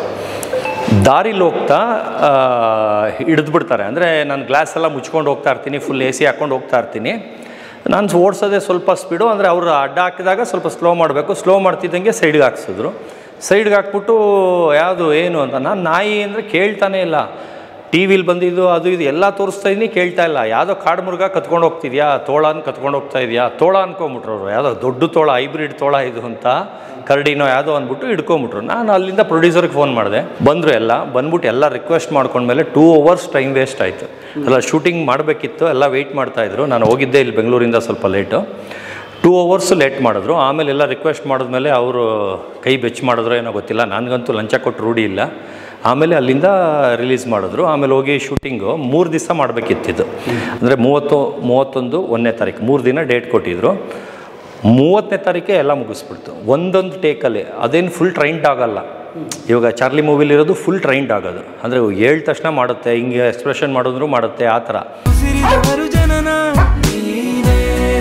ದಾರಿಲಿ ಹೋಗ್ತಾ ಹಿಡಿದ್ಬಿಡ್ತಾರೆ ಅಂದರೆ ನಾನು ಗ್ಲಾಸ್ ಎಲ್ಲ ಮುಚ್ಕೊಂಡು ಹೋಗ್ತಾ ಇರ್ತೀನಿ ಫುಲ್ ಎ ಸಿ ಹಾಕ್ಕೊಂಡು ಹೋಗ್ತಾ ಇರ್ತೀನಿ ನಾನು ಓಡಿಸೋದೇ ಸ್ವಲ್ಪ ಸ್ಪೀಡು ಅಂದರೆ ಅವರು ಅಡ್ಡ ಹಾಕಿದಾಗ ಸ್ವಲ್ಪ ಸ್ಲೋ ಮಾಡಬೇಕು ಸ್ಲೋ ಮಾಡ್ತಿದ್ದಂಗೆ ಸೈಡ್ಗೆ ಹಾಕ್ಸಿದ್ರು ಸೈಡ್ಗೆ ಹಾಕ್ಬಿಟ್ಟು ಯಾವುದು ಏನು ಅಂತ ನಾನು ನಾಯಿ ಅಂದರೆ ಕೇಳ್ತಾನೆ ಇಲ್ಲ ಟಿ ವಿಲಿ ಬಂದಿದ್ದು ಅದು ಇದು ಎಲ್ಲ ತೋರಿಸ್ತಾ ಇದ್ದೀನಿ ಕೇಳ್ತಾ ಇಲ್ಲ ಯಾವುದೋ ಕಾಡು ಮುರುಗ ಕತ್ಕೊಂಡು ಹೋಗ್ತಿದ್ಯಾ ತೋಳನ ಕತ್ಕೊಂಡು ಹೋಗ್ತಾ ಇದೆಯಾ ತೋಳ ಅನ್ಕೊಂಬಿಟ್ರು ಅವರು ಯಾವುದೋ ದೊಡ್ಡ ತೋಳ ಹೈಬ್ರಿಡ್ ತೋಳ ಇದು ಅಂತ ಕರಡಿನೋ ಯಾವುದೋ ಅಂದ್ಬಿಟ್ಟು ಹಿಡ್ಕೊಂಬಿಟ್ರು ನಾನು ಅಲ್ಲಿಂದ ಪ್ರೊಡ್ಯೂಸರ್ಗೆ ಫೋನ್ ಮಾಡಿದೆ ಬಂದರು ಎಲ್ಲ ಬಂದ್ಬಿಟ್ಟು ಎಲ್ಲ ರಿಕ್ವೆಸ್ಟ್ ಮಾಡ್ಕೊಂಡ್ಮೇಲೆ ಟೂ ಅವರ್ಸ್ ಟೈಮ್ ವೇಸ್ಟ್ ಆಯಿತು ಎಲ್ಲ ಶೂಟಿಂಗ್ ಮಾಡಬೇಕಿತ್ತು ಎಲ್ಲ ವೆಯ್ಟ್ ಮಾಡ್ತಾಯಿದ್ರು ನಾನು ಹೋಗಿದ್ದೆ ಇಲ್ಲಿ ಬೆಂಗಳೂರಿಂದ ಸ್ವಲ್ಪ ಲೇಟು ಟೂ ಅವರ್ಸ್ ಲೇಟ್ ಮಾಡಿದ್ರು ಆಮೇಲೆ ಎಲ್ಲ ರಿಕ್ವೆಸ್ಟ್ ಮಾಡಿದ್ಮೇಲೆ ಅವರು ಕೈ ಬೆಚ್ಚ ಮಾಡಿದ್ರು ಏನೋ ಗೊತ್ತಿಲ್ಲ ನನಗಂತೂ ಲಂಚ ಕೊಟ್ಟು ರೂಢಿ ಇಲ್ಲ ಆಮೇಲೆ ಅಲ್ಲಿಂದ ರಿಲೀಸ್ ಮಾಡಿದ್ರು ಆಮೇಲೆ ಹೋಗಿ ಶೂಟಿಂಗು ಮೂರು ದಿವಸ ಮಾಡಬೇಕಿತ್ತಿದ್ದು ಅಂದರೆ ಮೂವತ್ತು ಮೂವತ್ತೊಂದು ಒಂದನೇ ತಾರೀಕು ಮೂರು ದಿನ ಡೇಟ್ ಕೊಟ್ಟಿದ್ರು ಮೂವತ್ತನೇ ತಾರೀಕೆ ಎಲ್ಲ ಮುಗಿಸ್ಬಿಡ್ತು ಒಂದೊಂದು ಟೇಕಲ್ಲಿ ಅದೇನು ಫುಲ್ ಟ್ರೈನ್ಡ್ ಆಗಲ್ಲ ಇವಾಗ ಚಾರ್ಲಿ ಮೂವಿಲಿರೋದು ಫುಲ್ ಟ್ರೈನ್ಡ್ ಆಗೋದು ಅಂದರೆ ಹೇಳಿದ ತಕ್ಷಣ ಮಾಡುತ್ತೆ ಹಿಂಗೆ ಎಕ್ಸ್ಪ್ರೆಷನ್ ಮಾಡಿದ್ರು ಮಾಡುತ್ತೆ ಆ ಥರ ಉಸಿರಿದವರು ಜನನ ನೀನೇ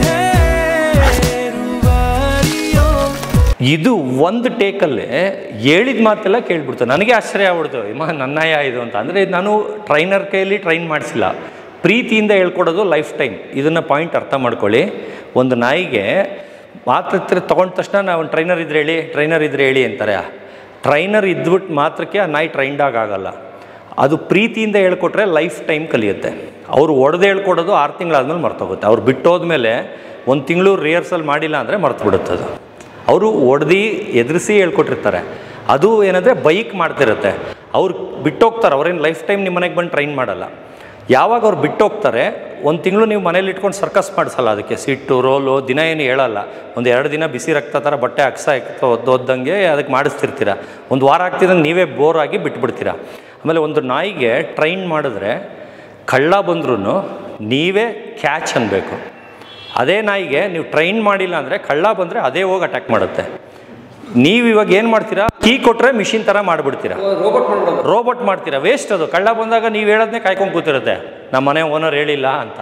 ರೂವಾರಿಯೋ ಇದು ಒಂದು ಟೇಕಲ್ಲೇ ಹೇಳಿದ ಮಾತೆಲ್ಲ ಕೇಳ್ಬಿಡ್ತು ನನಗೆ ಆಶ್ಚರ್ಯ ಆಗ್ಬಿಡ್ತು ಇಮ್ಮ ನನ್ನಯ ಇದು ಅಂತ ಅಂದರೆ ನಾನು ಟ್ರೈನರ್ ಕೈಯಲ್ಲಿ ಟ್ರೈನ್ ಮಾಡಿಸಿಲ್ಲ ಪ್ರೀತಿಯಿಂದ ಹೇಳ್ಕೊಡೋದು ಲೈಫ್ ಟೈಮ್ ಇದನ್ನು ಪಾಯಿಂಟ್ ಅರ್ಥ ಮಾಡ್ಕೊಳ್ಳಿ ಒಂದು ನಾಯಿಗೆ ಮಾತ್ರ ತೊಗೊಂಡ ತಕ್ಷಣ ನಾವು ಟ್ರೈನರ್ ಇದ್ರೆ ಹೇಳಿ ಟ್ರೈನರ್ ಇದ್ರೆ ಹೇಳಿ ಅಂತಾರೆ ಟ್ರೈನರ್ ಇದ್ಬಿಟ್ಟು ಮಾತ್ರಕ್ಕೆ ಆ ನಾಯಿ ಟ್ರೈನ್ಡಾಗ ಆಗಲ್ಲ ಅದು ಪ್ರೀತಿಯಿಂದ ಹೇಳ್ಕೊಟ್ರೆ ಲೈಫ್ ಟೈಮ್ ಕಲಿಯುತ್ತೆ ಅವರು ಒಡೆದು ಹೇಳ್ಕೊಡೋದು ಆರು ತಿಂಗಳಾದ್ಮೇಲೆ ಮರ್ತೋಗುತ್ತೆ ಅವ್ರು ಬಿಟ್ಟೋದ್ಮೇಲೆ ಒಂದು ತಿಂಗಳು ರಿಹರ್ಸಲ್ ಮಾಡಿಲ್ಲ ಅಂದರೆ ಮರ್ತು ಬಿಡುತ್ತೆ ಅದು ಅವರು ಒಡ್ದು ಎದುರಿಸಿ ಹೇಳ್ಕೊಟ್ಟಿರ್ತಾರೆ ಅದು ಏನಂದರೆ ಬೈಕ್ ಮಾಡ್ತಿರುತ್ತೆ ಅವ್ರು ಬಿಟ್ಟೋಗ್ತಾರೆ ಅವ್ರೇನು ಲೈಫ್ ಟೈಮ್ ನಿಮ್ಮ ಮನೆಗೆ ಬಂದು ಟ್ರೈನ್ ಮಾಡಲ್ಲ ಯಾವಾಗ ಅವ್ರು ಬಿಟ್ಟೋಗ್ತಾರೆ ಒಂದು ತಿಂಗಳು ನೀವು ಮನೇಲಿ ಇಟ್ಕೊಂಡು ಸರ್ಕಸ್ ಮಾಡಿಸಲ್ಲ ಅದಕ್ಕೆ ಸಿಟ್ಟು ರೋಲು ದಿನ ಏನು ಹೇಳಲ್ಲ ಒಂದು ಎರಡು ದಿನ ಬಿಸಿ ರಕ್ತ ಥರ ಬಟ್ಟೆ ಅಕ್ಸ ಒದ್ದೊದ್ದಂಗೆ ಅದಕ್ಕೆ ಮಾಡಿಸ್ತಿರ್ತೀರ ಒಂದು ವಾರ ಆಗ್ತಿದ್ದಂಗೆ ನೀವೇ ಬೋರ್ ಆಗಿ ಬಿಟ್ಬಿಡ್ತೀರಾ ಆಮೇಲೆ ಒಂದು ನಾಯಿಗೆ ಟ್ರೈನ್ ಮಾಡಿದ್ರೆ ಕಳ್ಳ ಬಂದ್ರೂ ನೀವೇ ಕ್ಯಾಚ್ ಅನ್ಬೇಕು ಅದೇ ನಾಯಿಗೆ ನೀವು ಟ್ರೈನ್ ಮಾಡಿಲ್ಲ ಅಂದರೆ ಕಳ್ಳ ಬಂದರೆ ಅದೇ ಹೋಗಿ ಅಟ್ಯಾಕ್ ಮಾಡುತ್ತೆ ನೀವು ಇವಾಗ ಏನು ಮಾಡ್ತೀರಾ ಕೀ ಕೊಟ್ಟರೆ ಮಿಷಿನ್ ಥರ ಮಾಡಿಬಿಡ್ತೀರಾ ರೋಬೋಟ್ ಮಾಡ್ಬಿಡೋದು ರೋಬೋಟ್ ಮಾಡ್ತೀರಾ ವೇಸ್ಟ್ ಅದು ಕಳ್ಳ ಬಂದಾಗ ನೀವು ಹೇಳೋದನ್ನೇ ಕಾಯ್ಕೊಂಡು ಕೂತಿರುತ್ತೆ ನಮ್ಮ ಮನೆ ಓನರ್ ಹೇಳಿಲ್ಲ ಅಂತ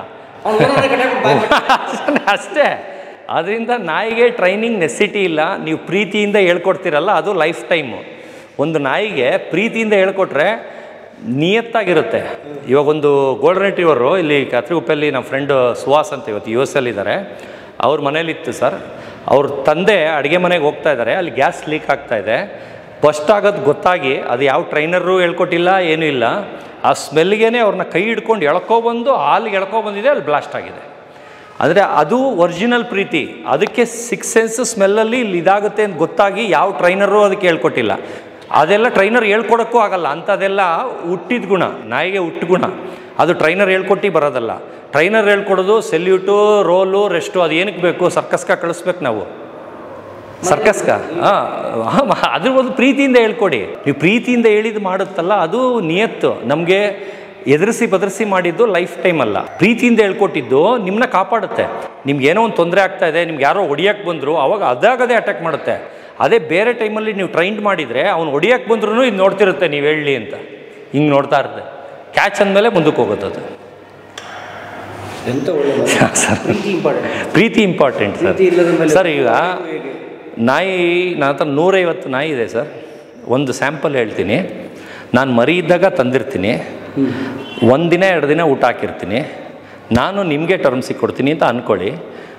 ಅಷ್ಟೇ ಅದರಿಂದ ನಾಯಿಗೆ ಟ್ರೈನಿಂಗ್ ನೆಸಿಟಿ ಇಲ್ಲ ನೀವು ಪ್ರೀತಿಯಿಂದ ಹೇಳ್ಕೊಡ್ತೀರಲ್ಲ ಅದು ಲೈಫ್ ಟೈಮು ಒಂದು ನಾಯಿಗೆ ಪ್ರೀತಿಯಿಂದ ಹೇಳ್ಕೊಟ್ರೆ ನಿಯತ್ತಾಗಿರುತ್ತೆ ಇವಾಗ ಒಂದು ಗೋಲ್ಡನ್ ರಿಟ್ರೀವರು ಇಲ್ಲಿ ಕತ್ರಿಗುಪ್ಪಲ್ಲಿ ನಮ್ಮ ಫ್ರೆಂಡ್ ಸುಹಾಸ್ ಅಂತ ಇವತ್ತು ಯು ಎಸ್ ಇದ್ದಾರೆ ಅವ್ರ ಮನೇಲಿತ್ತು ಸರ್ ಅವ್ರ ತಂದೆ ಅಡುಗೆ ಮನೆಗೆ ಹೋಗ್ತಾ ಇದ್ದಾರೆ ಅಲ್ಲಿ ಗ್ಯಾಸ್ ಲೀಕ್ ಆಗ್ತಾ ಇದೆ ಫಸ್ಟ್ ಆಗೋದು ಗೊತ್ತಾಗಿ ಅದು ಯಾವ ಟ್ರೈನರು ಹೇಳ್ಕೊಟ್ಟಿಲ್ಲ ಏನೂ ಇಲ್ಲ ಆ ಸ್ಮೆಲ್ಗೇನೆ ಅವ್ರನ್ನ ಕೈ ಹಿಡ್ಕೊಂಡು ಎಳ್ಕೊಬಂದು ಹಾಲಿಗೆ ಎಳ್ಕೊಬಂದಿದೆ ಅಲ್ಲಿ ಬ್ಲಾಸ್ಟ್ ಆಗಿದೆ ಅಂದರೆ ಅದು ಒರಿಜಿನಲ್ ಪ್ರೀತಿ ಅದಕ್ಕೆ ಸಿಕ್ಸ್ ಸೆನ್ಸ್ ಸ್ಮೆಲ್ಲಲ್ಲಿ ಇಲ್ಲಿ ಇದಾಗುತ್ತೆ ಅಂತ ಗೊತ್ತಾಗಿ ಯಾವ ಟ್ರೈನರು ಅದಕ್ಕೆ ಹೇಳ್ಕೊಟ್ಟಿಲ್ಲ ಅದೆಲ್ಲ ಟ್ರೈನರ್ ಹೇಳ್ಕೊಡೋಕ್ಕೂ ಆಗಲ್ಲ ಅಂಥದ್ದೆಲ್ಲ ಹುಟ್ಟಿದ ಗುಣ ನಾಯಿಗೆ ಹುಟ್ಟು ಗುಣ ಅದು ಟ್ರೈನರ್ ಹೇಳ್ಕೊಟ್ಟು ಬರೋದಲ್ಲ ಟ್ರೈನರ್ ಹೇಳ್ಕೊಡೋದು ಸೆಲ್ಯೂಟು ರೋಲು ರೆಸ್ಟು ಅದು ಏನಕ್ಕೆ ಬೇಕು ಸರ್ಕಸ್ಕ ಕಳಿಸ್ಬೇಕು ನಾವು ಸರ್ಕಸ್ಕ ಹಾಂ ಅದ್ರ ಒಂದು ಪ್ರೀತಿಯಿಂದ ಹೇಳ್ಕೊಡಿ ನೀವು ಪ್ರೀತಿಯಿಂದ ಹೇಳಿದ್ದು ಮಾಡುತ್ತಲ್ಲ ಅದು ನಿಯತ್ತು ನಮಗೆ ಎದುರಿಸಿ ಬದರಿಸಿ ಮಾಡಿದ್ದು ಲೈಫ್ ಟೈಮ್ ಅಲ್ಲ ಪ್ರೀತಿಯಿಂದ ಹೇಳ್ಕೊಟ್ಟಿದ್ದು ನಿಮ್ಮನ್ನ ಕಾಪಾಡುತ್ತೆ ನಿಮ್ಗೆ ಏನೋ ಒಂದು ತೊಂದರೆ ಆಗ್ತಾ ಇದೆ ನಿಮ್ಗೆ ಯಾರೋ ಹೊಡಿಯಕ್ಕೆ ಬಂದರು ಅವಾಗ ಅದಾಗದೇ ಅಟ್ಯಾಕ್ ಮಾಡುತ್ತೆ ಅದೇ ಬೇರೆ ಟೈಮಲ್ಲಿ ನೀವು ಟ್ರೈನ್ ಮಾಡಿದರೆ ಅವ್ನು ಹೊಡಿಯಕ್ಕೆ ಬಂದ್ರೂ ಇದು ನೋಡ್ತಿರುತ್ತೆ ನೀವು ಹೇಳಿ ಅಂತ ಹಿಂಗೆ ನೋಡ್ತಾ ಇರುತ್ತೆ ಕ್ಯಾಚ್ ಅಂದಮೇಲೆ ಮುಂದಕ್ಕೆ ಹೋಗುತ್ತೆ ಅದು ಎಂತ ಒಳ್ಳೆ ಪ್ರೀತಿ ಇಂಪಾರ್ಟೆಂಟ್ ಪ್ರೀತಿ ಇಂಪಾರ್ಟೆಂಟ್ ಸರ್ ಪ್ರೀತಿ ಇಲ್ಲದ ಮೇಲೆ ಸರ್ ಈಗ ಹೇಗೆ? ನಾಯಿ ನನ್ನ ಹತ್ರ ನೂರೈವತ್ತು ನಾಯಿ ಇದೆ ಸರ್ ಒಂದು ಸ್ಯಾಂಪಲ್ ಹೇಳ್ತೀನಿ ನಾನು ಮರಿ ಇದ್ದಾಗ ತಂದಿರ್ತೀನಿ ಒಂದಿನ ಎರಡು ದಿನ ಊಟ ಹಾಕಿರ್ತೀನಿ ನಾನು ನಿಮಗೆ ಟರ್ಮ್ಸಿಗೆ ಕೊಡ್ತೀನಿ ಅಂತ ಅಂದ್ಕೊಳ್ಳಿ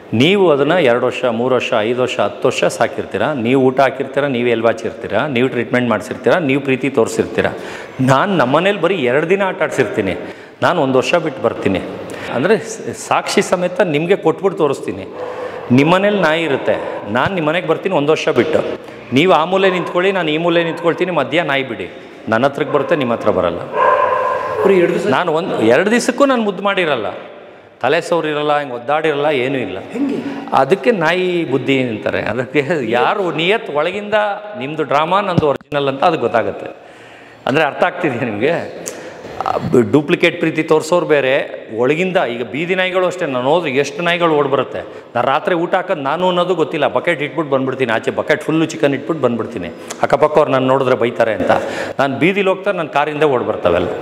ನೀವು ಅದನ್ನು ಎರಡು ವರ್ಷ ಮೂರು ವರ್ಷ ಐದು ವರ್ಷ ಹತ್ತು ವರ್ಷ ಸಾಕಿರ್ತೀರ ನೀವು ಊಟ ಹಾಕಿರ್ತೀರ ನೀವು ಎಲ್ಲಿ ಬಾಚಿರ್ತೀರ ನೀವು ಟ್ರೀಟ್ಮೆಂಟ್ ಮಾಡಿಸಿರ್ತೀರ ನೀವು ಪ್ರೀತಿ ತೋರಿಸಿರ್ತೀರ ನಾನು ನಮ್ಮನೇಲಿ ಬರೀ ಎರಡು ದಿನ ಆಟ ಆಡ್ಸಿರ್ತೀನಿ ನಾನು ಒಂದು ವರ್ಷ ಬಿಟ್ಟು ಬರ್ತೀನಿ ಅಂದರೆ ಸಾಕ್ಷಿ ಸಮೇತ ನಿಮಗೆ ಕೊಟ್ಬಿಟ್ಟು ತೋರಿಸ್ತೀನಿ ನಿಮ್ಮನೇಲಿ ನಾಯಿ ಇರುತ್ತೆ ನಾನು ನಿಮ್ಮ ಮನೆಗೆ ಬರ್ತೀನಿ ಒಂದು ವರ್ಷ ಬಿಟ್ಟು ನೀವು ಆ ಮೂಲೆ ನಿಂತ್ಕೊಳ್ಳಿ ನಾನು ಈ ಮೂಲೆ ನಿಂತ್ಕೊಳ್ತೀನಿ ಮಧ್ಯ ನಾಯಿ ಬಿಡಿ ನನ್ನ ಹತ್ರಕ್ಕೆ ಬರುತ್ತೆ ನಿಮ್ಮ ಹತ್ರ ಬರಲ್ಲ ಬರೀ ಎರಡು ದಿವಸ ನಾನು ಒಂದು ಎರಡು ದಿವಸಕ್ಕೂ ನಾನು ಮುದ್ದು ಮಾಡಿರಲ್ಲ ತಲೆ ಸೋರಿರಲ್ಲ ಹಿಂಗೆ ಒದ್ದಾಡಿರಲ್ಲ ಏನೂ ಇಲ್ಲ ಅದಕ್ಕೆ ನಾಯಿ ಬುದ್ಧಿ ಅಂತಾರೆ ಅದಕ್ಕೆ ಯಾರು ನಿಯತ್ ಒಳಗಿಂದ ನಿಮ್ಮದು ಡ್ರಾಮಾ ನಂದು ಒರಿಜಿನಲ್ ಅಂತ ಅದು ಗೊತ್ತಾಗುತ್ತೆ ಅಂದರೆ ಅರ್ಥ ಆಗ್ತಿದೆಯಾ ನಿಮಗೆ ಡೂಪ್ಲಿಕೇಟ್ ಪ್ರೀತಿ ತೋರಿಸೋರು ಬೇರೆ ಒಳಗಿಂದ ಈಗ ಬೀದಿ ನಾಯಿಗಳು ಅಷ್ಟೇ ನಾನು ಹೋದ್ರೆ ಎಷ್ಟು ನಾಯಿಗಳು ಓಡ್ಬರುತ್ತೆ ನಾನು ರಾತ್ರಿ ಊಟ ಹಾಕೋದು ನಾನು ಅನ್ನೋದು ಗೊತ್ತಿಲ್ಲ ಬಕೆಟ್ ಇಟ್ಬಿಟ್ಟು ಬಂದ್ಬಿಡ್ತೀನಿ ಆಚೆ ಬಕೆಟ್ ಫುಲ್ಲು ಚಿಕನ್ ಇಟ್ಬಿಟ್ಟು ಬಂದ್ಬಿಡ್ತೀನಿ ಅಕ್ಕಪಕ್ಕ ಅವ್ರು ನಾನು ನೋಡಿದ್ರೆ ಬೈತಾರೆ ಅಂತ ನಾನು ಬೀದಿಲಿ ಹೋಗ್ತಾರೆ ನನ್ನ ಕಾರಿಂದ ಓಡ್ಬರ್ತಾವೆಲ್ಲ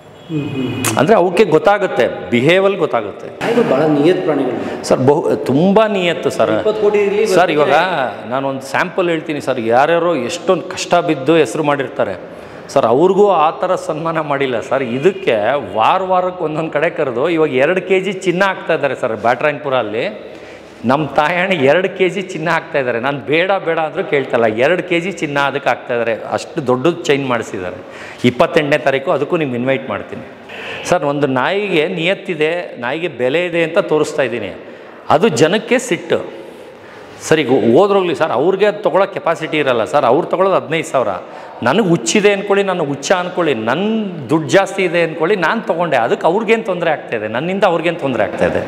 ಅಂದರೆ ಅವಕ್ಕೆ ಗೊತ್ತಾಗುತ್ತೆ ಬಿಹೇವಲ್ ಗೊತ್ತಾಗುತ್ತೆ ನಾಯಿಗಳು ಭಾಳ ನಿಯತ್ ಪ್ರಾಣಿಗಳು ಸರ್ ಬಹು ತುಂಬ ನಿಯತ್ತು ಸರ್ ಇಪ್ಪತ್ತು ಕೋಟಿ ಇರಲಿ ಸರ್ ಇವಾಗ ನಾನೊಂದು ಸ್ಯಾಂಪಲ್ ಹೇಳ್ತೀನಿ ಸರ್ ಯಾರ್ಯಾರೋ ಎಷ್ಟೊಂದು ಕಷ್ಟ ಬಿದ್ದು ಹೆಸರು ಮಾಡಿರ್ತಾರೆ ಸರ್ ಅವ್ರಿಗೂ ಆ ಥರ ಸನ್ಮಾನ ಮಾಡಿಲ್ಲ ಸರ್ ಇದಕ್ಕೆ ವಾರ ವಾರಕ್ಕೆ ಒಂದೊಂದು ಕಡೆ ಕರೆದು ಇವಾಗ ಎರಡು ಕೆ ಜಿ ಚಿನ್ನ ಹಾಕ್ತಾ ಇದ್ದಾರೆ ಸರ್ ಬ್ಯಾಟ್ರಾಯನ್ಪುರ ಅಲ್ಲಿ ನಮ್ಮ ತಾಯಣ್ಣ ಎರಡು ಕೆ ಜಿ ಚಿನ್ನ ಹಾಕ್ತಾ ಇದ್ದಾರೆ ನಾನು ಬೇಡ ಬೇಡ ಅಂದರೂ ಕೇಳ್ತಲ್ಲ ಎರಡು ಕೆ ಜಿ ಚಿನ್ನ ಅದಕ್ಕೆ ಹಾಕ್ತಾ ಇದ್ದಾರೆ ಅಷ್ಟು ದೊಡ್ಡದು ಚೈನ್ ಮಾಡಿಸಿದ್ದಾರೆ ಇಪ್ಪತ್ತೆಂಟನೇ ತಾರೀಕು ಅದಕ್ಕೂ ನಿಮ್ಗೆ ಇನ್ವೈಟ್ ಮಾಡ್ತೀನಿ ಸರ್ ಒಂದು ನಾಯಿಗೆ ನಿಯತ್ತಿದೆ ನಾಯಿಗೆ ಬೆಲೆ ಇದೆ ಅಂತ ತೋರಿಸ್ತಾ ಇದ್ದೀನಿ ಅದು ಜನಕ್ಕೆ ಸಿಟ್ಟು ಸರ್ ಈಗ ಹೋದ್ರೋಗ್ಲಿ ಸರ್ ಅವ್ರಿಗೆ ಅದು ತೊಗೊಳೋ ಕೆಪಾಸಿಟಿ ಇರಲ್ಲ ಸರ್ ಅವ್ರು ತೊಗೊಳೋದು ಹದಿನೈದು ಸಾವಿರ ನನಗೆ ಹುಚ್ಚಿದೆ ಅಂದ್ಕೊಳ್ಳಿ ನಾನು ಹುಚ್ಚ ಅಂದ್ಕೊಳ್ಳಿ ನನ್ನ ದುಡ್ಡು ಜಾಸ್ತಿ ಇದೆ ಅಂದ್ಕೊಳ್ಳಿ ನಾನು ತೊಗೊಂಡೆ ಅದಕ್ಕೆ ಅವ್ರಿಗೇನು ತೊಂದರೆ ಆಗ್ತಾಯಿದೆ ನನ್ನಿಂದ ಅವ್ರಿಗೇನು ತೊಂದರೆ ಆಗ್ತಾಯಿದೆ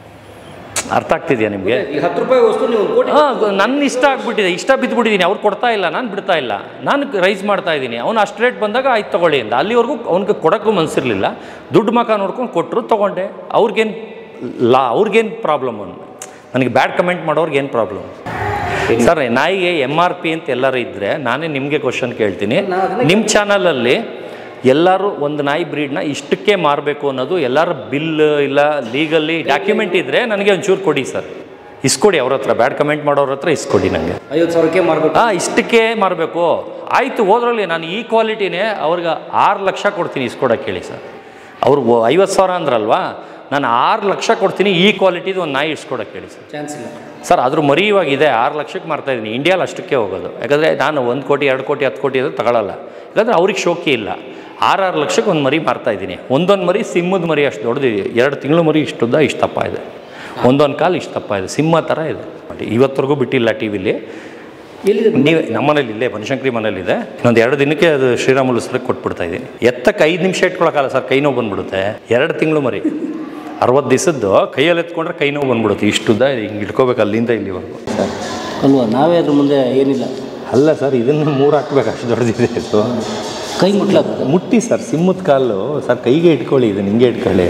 ಅರ್ಥ ಆಗ್ತಿದೆಯಾ ನಿಮಗೆ ಈಗ ಹತ್ತು ರೂಪಾಯಿ ವಸ್ತು ನೀವು ಒಂದು ಕೋಟಿ ಹಾಂ ನನ್ನ ಇಷ್ಟ ಆಗ್ಬಿಟ್ಟಿದೆ ಇಷ್ಟ ಬಿದ್ದುಬಿಟ್ಟಿದ್ದೀನಿ ಅವ್ರು ಕೊಡ್ತಾ ಇಲ್ಲ ನಾನು ಬಿಡ್ತಾ ಇಲ್ಲ ನಾನು ರೈಸ್ ಮಾಡ್ತಾ ಇದ್ದೀನಿ ಅವ್ನು ಅಷ್ಟು ರೇಟ್ ಬಂದಾಗ ಆಯ್ತು ತೊಗೊಳ್ಳಿ ಅಂತ ಅಲ್ಲಿವರೆಗೂ ಅವ್ನಿಗೆ ಕೊಡೋಕ್ಕೂ ಮನಸ್ಸಿರಲಿಲ್ಲ ದುಡ್ಡು ಮಕ ನೋಡ್ಕೊಂಡು ಕೊಟ್ಟರು ತೊಗೊಂಡೆ ಅವ್ರಿಗೇನು ಲಾ ಅವ್ರಿಗೇನು ಪ್ರಾಬ್ಲಮ್ ಅನ್ನು ನನಗೆ ಬ್ಯಾಡ್ ಕಮೆಂಟ್ ಮಾಡೋರ್ಗೆ ಏನು ಪ್ರಾಬ್ಲಮ್ ಸರ್ ನಾಯಿಗೆ ಎಮ್ ಆರ್ ಪಿ ಅಂತ ಎಲ್ಲರೂ ಇದ್ದರೆ ನಾನೇ ನಿಮಗೆ ಕ್ವಶನ್ ಕೇಳ್ತೀನಿ ನಿಮ್ಮ ಚಾನಲಲ್ಲಿ ಎಲ್ಲರೂ ಒಂದು ನಾಯಿ ಬ್ರೀಡ್ನ ಇಷ್ಟಕ್ಕೆ ಮಾರಬೇಕು ಅನ್ನೋದು ಎಲ್ಲರ ಬಿಲ್ ಇಲ್ಲ ಲೀಗಲ್ಲಿ ಡಾಕ್ಯುಮೆಂಟ್ ಇದ್ದರೆ ನನಗೆ ಒಂಚೂರು ಕೊಡಿ ಸರ್ ಇಸ್ಕೊಡಿ ಅವ್ರ ಹತ್ರ ಬ್ಯಾಡ್ ಕಮೆಂಟ್ ಮಾಡೋರ ಹತ್ರ ಇಸ್ಕೊಡಿ ನನಗೆ ಐವತ್ತು ಸಾವಿರಕ್ಕೆ ಮಾರ್ಬೇಕು ಹಾಂ ಇಷ್ಟಕ್ಕೆ ಮಾರಬೇಕು ಆಯಿತು ಹೋದ್ರಲ್ಲಿ ನಾನು ಈ ಕ್ವಾಲಿಟಿನೇ ಅವ್ರಿಗೆ ಆರು ಲಕ್ಷ ಕೊಡ್ತೀನಿ ಇಸ್ಕೊಡಕ್ಕೆ ಹೇಳಿ ಸರ್ ಅವ್ರು ಐವತ್ತು ಸಾವಿರ ಅಂದ್ರಲ್ವಾ ನಾನು ಆರು ಲಕ್ಷ ಕೊಡ್ತೀನಿ ಈ ಕ್ವಾಲಿಟಿದು ಒಂದು ನಾಯಿ ಇಸ್ಕೊಡಕ್ಕೆ ಹೇಳಿ ಸರ್ ಚಾನ್ಸ್ ಇಲ್ಲ ಸರ್ ಅದ್ರ ಮರಿ ಇವಾಗ ಇದೆ ಆರು ಲಕ್ಷಕ್ಕೆ ಮಾರ್ತಾ ಇದ್ದೀನಿ ಇಂಡಿಯಾಲಿ ಅಷ್ಟಕ್ಕೆ ಹೋಗೋದು ಯಾಕಂದರೆ ನಾನು ಒಂದು ಕೋಟಿ ಎರಡು ಕೋಟಿ ಹತ್ತು ಕೋಟಿ ಅಂದರೆ ತಗೊಳ್ಳಲ್ಲ ಯಾಕಂದರೆ ಅವ್ರಿಗೆ ಶೋಕಿ ಇಲ್ಲ ಆರಾರು ಲಕ್ಷಕ್ಕೆ ಒಂದು ಮರಿ ಮಾರ್ತಾ ಇದ್ದೀನಿ ಒಂದೊಂದು ಮರಿ ಸಿಂಹದ ಮರಿ ಅಷ್ಟು ದೊಡ್ಡದಿದೆ ಎರಡು ತಿಂಗಳು ಮರಿ ಇಷ್ಟುದ್ದ ಇಷ್ಟು ದಪ್ಪ ಇದೆ ಒಂದೊಂದು ಕಾಲು ಇಷ್ಟು ದಪ್ಪ ಇದೆ ಸಿಂಹ ಥರ ಇದೆ ಇವತ್ತರೆಗೂ ಬಿಟ್ಟಿಲ್ಲ ಟಿ ವಿಲಿ ಎಲ್ಲಿದೆ ನೀವೇ ನಮ್ಮ ಮನೇಲಿ ಇಲ್ಲೇ ಬನಶಂಕರಿ ಮನೇಲಿದೆ ಇನ್ನೊಂದು ಎರಡು ದಿನಕ್ಕೆ ಅದು ಶ್ರೀರಾಮುಲು ಸರಕ್ಕೆ ಕೊಟ್ಬಿಡ್ತಾ ಇದ್ದೀನಿ ಎತ್ತಕ್ಕೆ ಐದು ನಿಮಿಷ ಇಟ್ಕೊಳಕ್ಕಲ್ಲ ಸರ್ ಕೈ ನೋವು ಬಂದ್ಬಿಡುತ್ತೆ ಎರಡು ತಿಂಗಳು ಮರಿ ಅರವತ್ತು ದಿವಸದ್ದು ಕೈಯಲ್ಲಿ ಎತ್ಕೊಂಡ್ರೆ ಕೈ ನೋವು ಬಂದ್ಬಿಡುತ್ತೆ ಇಷ್ಟುದ್ದ ಹಿಂಗೆ ಇಟ್ಕೋಬೇಕು ಅಲ್ಲಿಂದ ಇಲ್ಲಿವರೆಗೂ ಅಲ್ವಾ ನಾವೇ ಅದ್ರ ಮುಂದೆ ಏನಿಲ್ಲ ಅಲ್ಲ ಸರ್ ಇದನ್ನು ಮೂರು ಹಾಕ್ಬೇಕು ಅಷ್ಟು ದೊಡ್ಡದಿದೆ ಇದು ಕೈ ಮುಟ್ಲಾಗ್ತದೆ ಮುಟ್ಟಿ ಸರ್ ಸಿಂಹದ ಕಾಲು ಸರ್ ಕೈಗೆ ಇಟ್ಕೊಳ್ಳಿ ಇದು ಹಿಂಗೆ ಇಟ್ಕೊಳ್ಳಿ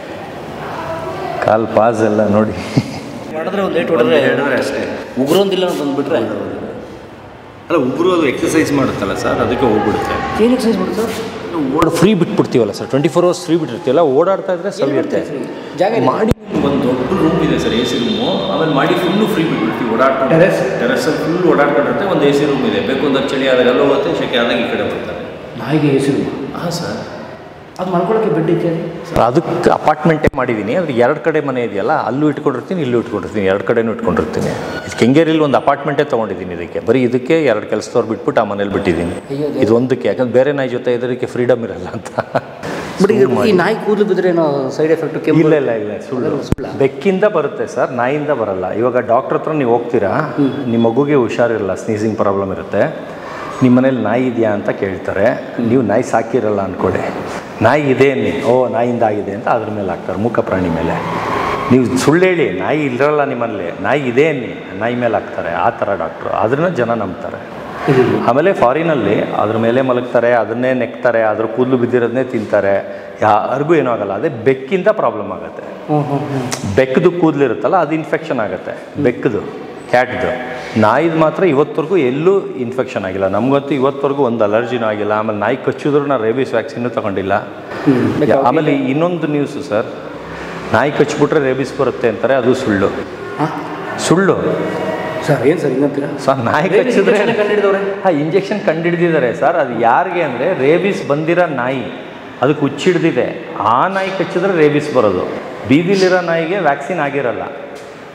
ಕಾಲು ಪಾಸ್ ಎಲ್ಲ ನೋಡಿ ಮಾಡಿದ್ರೆ ಒಂದು ಏಟ್ ಹೊಡೆದ್ರೆ ಅಷ್ಟೇ ಉಗ್ರೊಂದಿಲ್ಲ ಅಂತ ಬಂದ್ಬಿಟ್ರೆ ಅಲ್ಲ ಉಗುರು ಅದು ಎಕ್ಸಸೈಸ್ ಮಾಡುತ್ತಲ್ಲ ಸರ್ ಅದಕ್ಕೆ ಹೋಗ್ಬಿಡುತ್ತೆ ಏನು ಎಕ್ಸೈಸ್ ಮಾಡ್ತಾರೆ ಓಡ ಫ್ರೀ ಬಿಟ್ಬಿಡ್ತೀವಲ್ಲ sir twenty four hours free ಬಿಟ್ಟಿರ್ತೀವಲ್ಲ ಓಡಾಡ್ತಾ ಇದ್ರೆ ಸವಿಯುತ್ತೆ ಜಾಗ ಇದೆ. ಮಾಡಿ ಒಂದು ದೊಡ್ಡ ರೂಮ್ ಇದೆ ಸರ್ ಎ ಸಿ ರೂಮು ಆಮೇಲೆ ಮಾಡಿ ಫುಲ್ಲು ಫ್ರೀ ಬಿಟ್ಬಿಡ್ತೀವಿ ಓಡಾಡ್ಕೊಂಡು Terrace? ಟೆರೆಸಲ್ಲಿ ಫುಲ್ ಓಡಾಡ್ಕೊಂಡಿರುತ್ತೆ ಒಂದು ಎ ಸಿ ರೂಮ್ ಇದೆ ಬೇಕು ಅಂದಾಗ ಚಳಿ ಆದಾಗ ಅಲ್ಲಿ ಹೋಗುತ್ತೆ ಶೆಕೆ ಆದಾಗ ಈ ಕಡೆ ಬರ್ತಾರೆ ನಾಯಿಗೆ ಹೆಸರು ಹಾಂ ಸರ್ ಅದು ಮಾಡ್ಕೊಳಕ್ಕೆ ಬೆಡ್ ಐತೆ ಅದಕ್ಕೆ ಅಪಾರ್ಟ್ಮೆಂಟೇ ಮಾಡಿದ್ದೀನಿ ಅದ್ರ ಎರಡು ಕಡೆ ಮನೆ ಇದೆಯಲ್ಲ ಅಲ್ಲೂ ಇಟ್ಕೊಂಡಿರ್ತೀನಿ ಇಲ್ಲೂ ಇಟ್ಕೊಂಡಿರ್ತೀನಿ ಎರಡು ಕಡೆನೂ ಇಟ್ಕೊಂಡಿರ್ತೀನಿ ಇಲ್ಲಿ ಕೆಂಗೇರಿಲಿ ಒಂದು ಅಪಾರ್ಟ್ಮೆಂಟೇ ತೊಗೊಂಡಿದ್ದೀನಿ ಇದಕ್ಕೆ ಬರೀ ಇದಕ್ಕೆ ಎರಡು ಕೆಲಸದವ್ರು ಬಿಟ್ಬಿಟ್ಟು ಆ ಮನೇಲಿ ಬಿಟ್ಟಿದ್ದೀನಿ ಅಯ್ಯೋ ದೇವ್ರೇ. ಇದು ಒಂದಕ್ಕೆ ಯಾಕಂದ್ರೆ ಬೇರೆ ನಾಯಿ ಜೊತೆ ಇದಕ್ಕೆ ಫ್ರೀಡಮ್ ಇರಲ್ಲ ಅಂತ ಬಟ್ ಈಗ ಈ ನಾಯಿ ಕೂದಲು ಬಿದ್ದರೆ ಏನೋ ಸೈಡ್ ಎಫೆಕ್ಟ್ ಕೆಮ್ಮು ಇಲ್ಲ ಇಲ್ಲ ಇಲ್ಲ ಸುಳ್ಳು ಬೆಕ್ಕಿಂದ ಬರುತ್ತೆ ಸರ್ ನಾಯಿಂದ ಬರಲ್ಲ ಇವಾಗ ಡಾಕ್ಟ್ರ್ ಹತ್ರ ನೀವು ಹೋಗ್ತೀರಾ ನಿಮ್ಮ ಮಗುಗೆ ಹುಷಾರಿರಲ್ಲ ಸ್ನೀಸಿಂಗ್ ಪ್ರಾಬ್ಲಮ್ ಇರುತ್ತೆ ನಿಮ್ಮ ಮನೇಲಿ ನಾಯಿ ಇದೆಯಾ ಅಂತ ಕೇಳ್ತಾರೆ ನೀವು ನಾಯಿ ಸಾಕಿರಲ್ಲ ಅಂದ್ಕೊಡಿ ನಾಯಿ ಇದೆ ಅನ್ನಿ ಓ ನಾಯಿಂದ ಆಗಿದೆ ಅಂತ ಅದ್ರ ಮೇಲೆ ಹಾಕ್ತಾರೆ ಮೂಕ ಪ್ರಾಣಿ ಮೇಲೆ ನೀವು ಸುಳ್ಳು ಹೇಳಿ ನಾಯಿ ಇರಲ್ಲ ನಿಮ್ಮಲ್ಲಿ ನಾಯಿ ಇದೆ ಅನ್ನಿ ನಾಯಿ ಮೇಲೆ ಹಾಕ್ತಾರೆ ಆ ಥರ ಡಾಕ್ಟ್ರು ಅದನ್ನ ಜನ ನಂಬ್ತಾರೆ ಆಮೇಲೆ ಫಾರಿನಲ್ಲಿ ಅದ್ರ ಮೇಲೆ ಮಲಗ್ತಾರೆ ಅದನ್ನೇ ನೆಕ್ತಾರೆ ಅದ್ರ ಕೂದಲು ಬಿದ್ದಿರೋದನ್ನೇ ತಿಂತಾರೆ ಯಾರಿಗೂ ಏನೂ ಆಗಲ್ಲ ಅದೇ ಬೆಕ್ಕಿಂದ ಪ್ರಾಬ್ಲಮ್ ಆಗುತ್ತೆ ಹ್ಞೂ ಹ್ಞೂ ಹ್ಞೂ ಬೆಕ್ಕದು ಕೂದಲಿರುತ್ತಲ್ಲ ಅದು ಇನ್ಫೆಕ್ಷನ್ ಆಗುತ್ತೆ ಬೆಕ್ಕದು ಕ್ಯಾಟ್ದು ನಾಯಿದು ಮಾತ್ರ ಇವತ್ತವರೆಗೂ ಎಲ್ಲೂ ಇನ್ಫೆಕ್ಷನ್ ಆಗಿಲ್ಲ ನಮಗಂತೂ ಇವತ್ತವರೆಗೂ ಒಂದು ಅಲರ್ಜಿನೂ ಆಗಿಲ್ಲ ಆಮೇಲೆ ನಾಯಿ ಕಚ್ಚಿದ್ರು ನಾನು ರೇಬಿಸ್ ವ್ಯಾಕ್ಸಿನ್ನೂ ತಗೊಂಡಿಲ್ಲ ಆಮೇಲೆ ಇನ್ನೊಂದು ನ್ಯೂಸು ಸರ್ ನಾಯಿ ಕಚ್ಬಿಟ್ರೆ ರೇಬಿಸ್ ಬರುತ್ತೆ ಅಂತಾರೆ ಅದು ಸುಳ್ಳು ಸುಳ್ಳು ಸರ್ ಏನು ಸರ್ ಹಿಂಗಂತೀರಾ ಸರ್ ನಾಯಿ Rabies ಕಚ್ಚಿದ್ರೆ injection ಕಂಡಿಡ್ದವ್ರೆ? ಹಾಂ ಇಂಜೆಕ್ಷನ್ ಕಂಡಿಡ್ದಿದ್ದಾರೆ ಸರ್ ಅದು ಯಾರಿಗೆ ಅಂದರೆ ರೇಬಿಸ್ ಬಂದಿರೋ ನಾಯಿ ಅದಕ್ಕೆ ಹುಚ್ಚಿಡ್ದಿದೆ ಆ ನಾಯಿ ಕಚ್ಚಿದ್ರೆ ರೇಬಿಸ್ ಬರೋದು ಬೀದಿಲಿರೋ ನಾಯಿಗೆ ವ್ಯಾಕ್ಸಿನ್ ಆಗಿರಲ್ಲ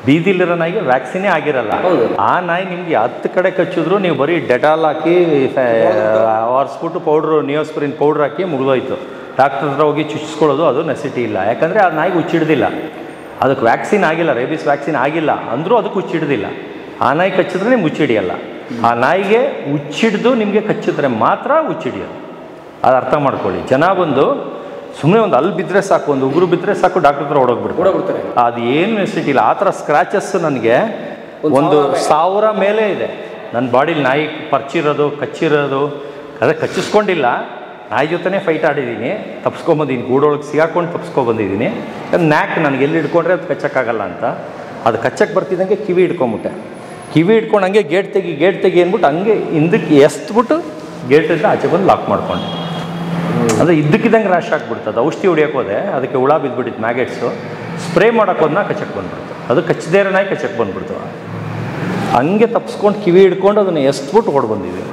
ಬೀದಿಲಿರೋ ನಾಯಿಗೆ ವ್ಯಾಕ್ಸಿನೇ ಆಗಿರಲ್ಲ ಹೌದು. ಆ ನಾಯಿ ನಿಮ್ಗೆ ಹತ್ತು ಕಡೆ ಕಚ್ಚಿದ್ರು ನೀವು ಬರೀ ಡೆಟಾಲ್ ಹಾಕಿ ಒರೆಸ್ಬಿಟ್ಟು ಪೌಡ್ರು ನಿಯೋಸ್ಪ್ರಿನ್ ಪೌಡ್ರ್ ಹಾಕಿ ಮುಗಿದೋಯ್ತು ಡಾಕ್ಟರ್ ಹತ್ರ ಹೋಗಿ ಚುಚ್ಚಿಸ್ಕೊಳ್ಳೋದು ಅದು ನೆಸಿಟಿ ಇಲ್ಲ ಯಾಕಂದರೆ ಆ ನಾಯಿಗೆ ಹುಚ್ಚಿಡ್ದಿಲ್ಲ ಅದಕ್ಕೆ ವ್ಯಾಕ್ಸಿನ್ ಆಗಿಲ್ಲ ರೇಬಿಸ್ ವ್ಯಾಕ್ಸಿನ್ ಆಗಿಲ್ಲ ಅಂದರೂ ಅದಕ್ಕೆ ಹುಚ್ಚಿಡ್ದಿಲ್ಲ ಆ ನಾಯಿ ಕಚ್ಚಿದ್ರೆ ನಿಮ್ಗೆ ಹುಚ್ಚಿಡಿಯಲ್ಲ ಆ ನಾಯಿಗೆ ಹುಚ್ಚಿಡ್ದು ನಿಮಗೆ ಕಚ್ಚಿದ್ರೆ ಮಾತ್ರ ಹುಚ್ಚಿಡಿಯೋದು ಅದು ಅರ್ಥ ಮಾಡ್ಕೊಳ್ಳಿ ಜನ ಬಂದು ಸುಮ್ಮನೆ ಒಂದು ಅಲ್ಲಿ ಬಿದ್ದರೆ ಸಾಕು ಒಂದು ಉಗುರು ಬಿದ್ದರೆ ಸಾಕು ಡಾಕ್ಟರ್ ಹತ್ರ ಓಡೋಗ್ಬಿಡ್ತಾರೆ ಓಡೋಗ್ಬಿಡ್ತಾರೆ. ಅದು ಏನು ನೆಸಿಟಿ ಇಲ್ಲ ಆ ಥರ ಸ್ಕ್ರಾಚಸ್ ನನಗೆ ಒಂದು ಸಾವಿರ ಮೇಲೆ ಇದೆ ನನ್ನ ಬಾಡಿಲಿ ನಾಯಿ ಪರ್ಚಿರೋದು ಕಚ್ಚಿರೋದು ಅದೇ ಕಚ್ಚಿಸ್ಕೊಂಡಿಲ್ಲ ನಾಯಿ ಜೊತೆನೇ ಫೈಟ್ ಆಡಿದ್ದೀನಿ ತಪ್ಸ್ಕೊಂಬಂದಿದ್ದೀನಿ ಗೂಡೊಳಗೆ ಸಿಗಾಕೊಂಡು ತಪ್ಸ್ಕೊಬಂದಿದ್ದೀನಿ ನ್ಯಾಕ್ ನನಗೆ ಎಲ್ಲಿ ಹಿಡ್ಕೊಂಡ್ರೆ ಅದು ಕಚ್ಚಕ್ಕಾಗಲ್ಲ ಅಂತ ಅದು ಕಚ್ಚಕ್ಕೆ ಬರ್ತಿದ್ದಂಗೆ ಕಿವಿ ಹಿಡ್ಕೊಂಬಿಟ್ಟೆ ಕಿವಿ ಹಿಡ್ಕೊಂಡು ಹಂಗೆ ಗೇಟ್ ತೆಗಿ ಗೇಟ್ ತೆಗಿ ಅಂದ್ಬಿಟ್ಟು ಹಂಗೆ ಹಿಂದಕ್ಕೆ ಎಸ್ತ್ಬಿಟ್ಟು ಗೇಟಿಂದ ಆಚೆ ಬಂದು ಲಾಕ್ ಮಾಡ್ಕೊಂಡೆ ಅಂದರೆ ಇದ್ದಕ್ಕಿದ್ದಂಗೆ ರ್ಯಾಶ್ ಆಗ್ಬಿಡ್ತದೆ ಔಷಧಿ ಹೊಡಿಯೋಕೆ ಹೋದೆ ಅದಕ್ಕೆ ಹುಳ ಬಿದ್ದುಬಿಟ್ಟಿತ್ತು ಮ್ಯಾಗೆಟ್ಸು ಸ್ಪ್ರೇ ಮಾಡೋಕೆ ಹೋದ್ನ ಕಚ್ಚಕ್ಕೆ ಬಂದ್ಬಿಡ್ತು ಅದು ಕಚ್ಚದೇ ಇರೋ ನಾಯಿ ಕಚ್ಚಕ್ಕೆ ಬಂದ್ಬಿಡ್ತು ಹಂಗೆ ತಪ್ಸ್ಕೊಂಡು ಕಿವಿ ಹಿಡ್ಕೊಂಡು ಅದನ್ನು ಎಸ್ಬಿಟ್ಟು ಓಡ್ ಬಂದಿದ್ದೀನಿ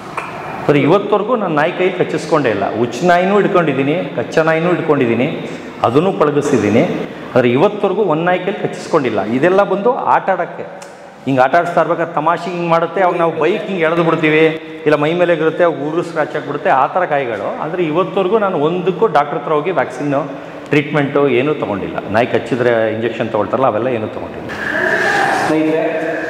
ಬರೀ ಇವತ್ತವರೆಗೂ ನಾನು ನಾಯಿ ಕೈ ಕಚ್ಚಿಸ್ಕೊಂಡೇ ಇಲ್ಲ ಹುಚ್ಚ ನಾಯಿನೂ ಹಿಡ್ಕೊಂಡಿದ್ದೀನಿ ಕಚ್ಚ ನಾಯಿನೂ ಹಿಡ್ಕೊಂಡಿದ್ದೀನಿ ಅದನ್ನು ಪಳಗಿಸಿದ್ದೀನಿ ಆದರೆ ಇವತ್ತವರೆಗೂ ಒಂದು ನಾಯಿ ಕೈಲಿ ಕಚ್ಚಿಸ್ಕೊಂಡಿಲ್ಲ ಇದೆಲ್ಲ ಬಂದು ಆಟ ಆಡೋಕ್ಕೆ ಹಿಂಗೆ ಆಟ ಆಡಿಸ್ತಾ ಇರ್ಬೇಕಾದ್ರೆ ತಮಾಷೆ ಹಿಂಗೆ ಮಾಡುತ್ತೆ ಅವಾಗ ನಾವು ಬೈಕ್ ಹಿಂಗೆ ಎಳೆದು ಬಿಡ್ತೀವಿ ಇಲ್ಲ ಮೈ ಮೇಲೆ ಇರುತ್ತೆ ಅವಾಗ ಊರು ಸ್ಕ್ರಾಚ್ ಆಗಿಬಿಡುತ್ತೆ ಆ ಥರ ಕಾಯಿಗಳು ಆದರೆ ಇವತ್ತವರೆಗೂ ನಾನು ಒಂದಕ್ಕೂ ಡಾಕ್ಟ್ರ್ ಹತ್ರ ಹೋಗಿ ವ್ಯಾಕ್ಸಿನ್ನು ಟ್ರೀಟ್ಮೆಂಟು ಏನೂ ತೊಗೊಂಡಿಲ್ಲ ನಾಯಿ ಕಚ್ಚಿದ್ರೆ ಇಂಜೆಕ್ಷನ್ ತೊಗೊಳ್ತಾರಲ್ಲ ಅವೆಲ್ಲ ಏನೂ ತೊಗೊಂಡಿಲ್ಲ ಸ್ನೇಹಿತರೆ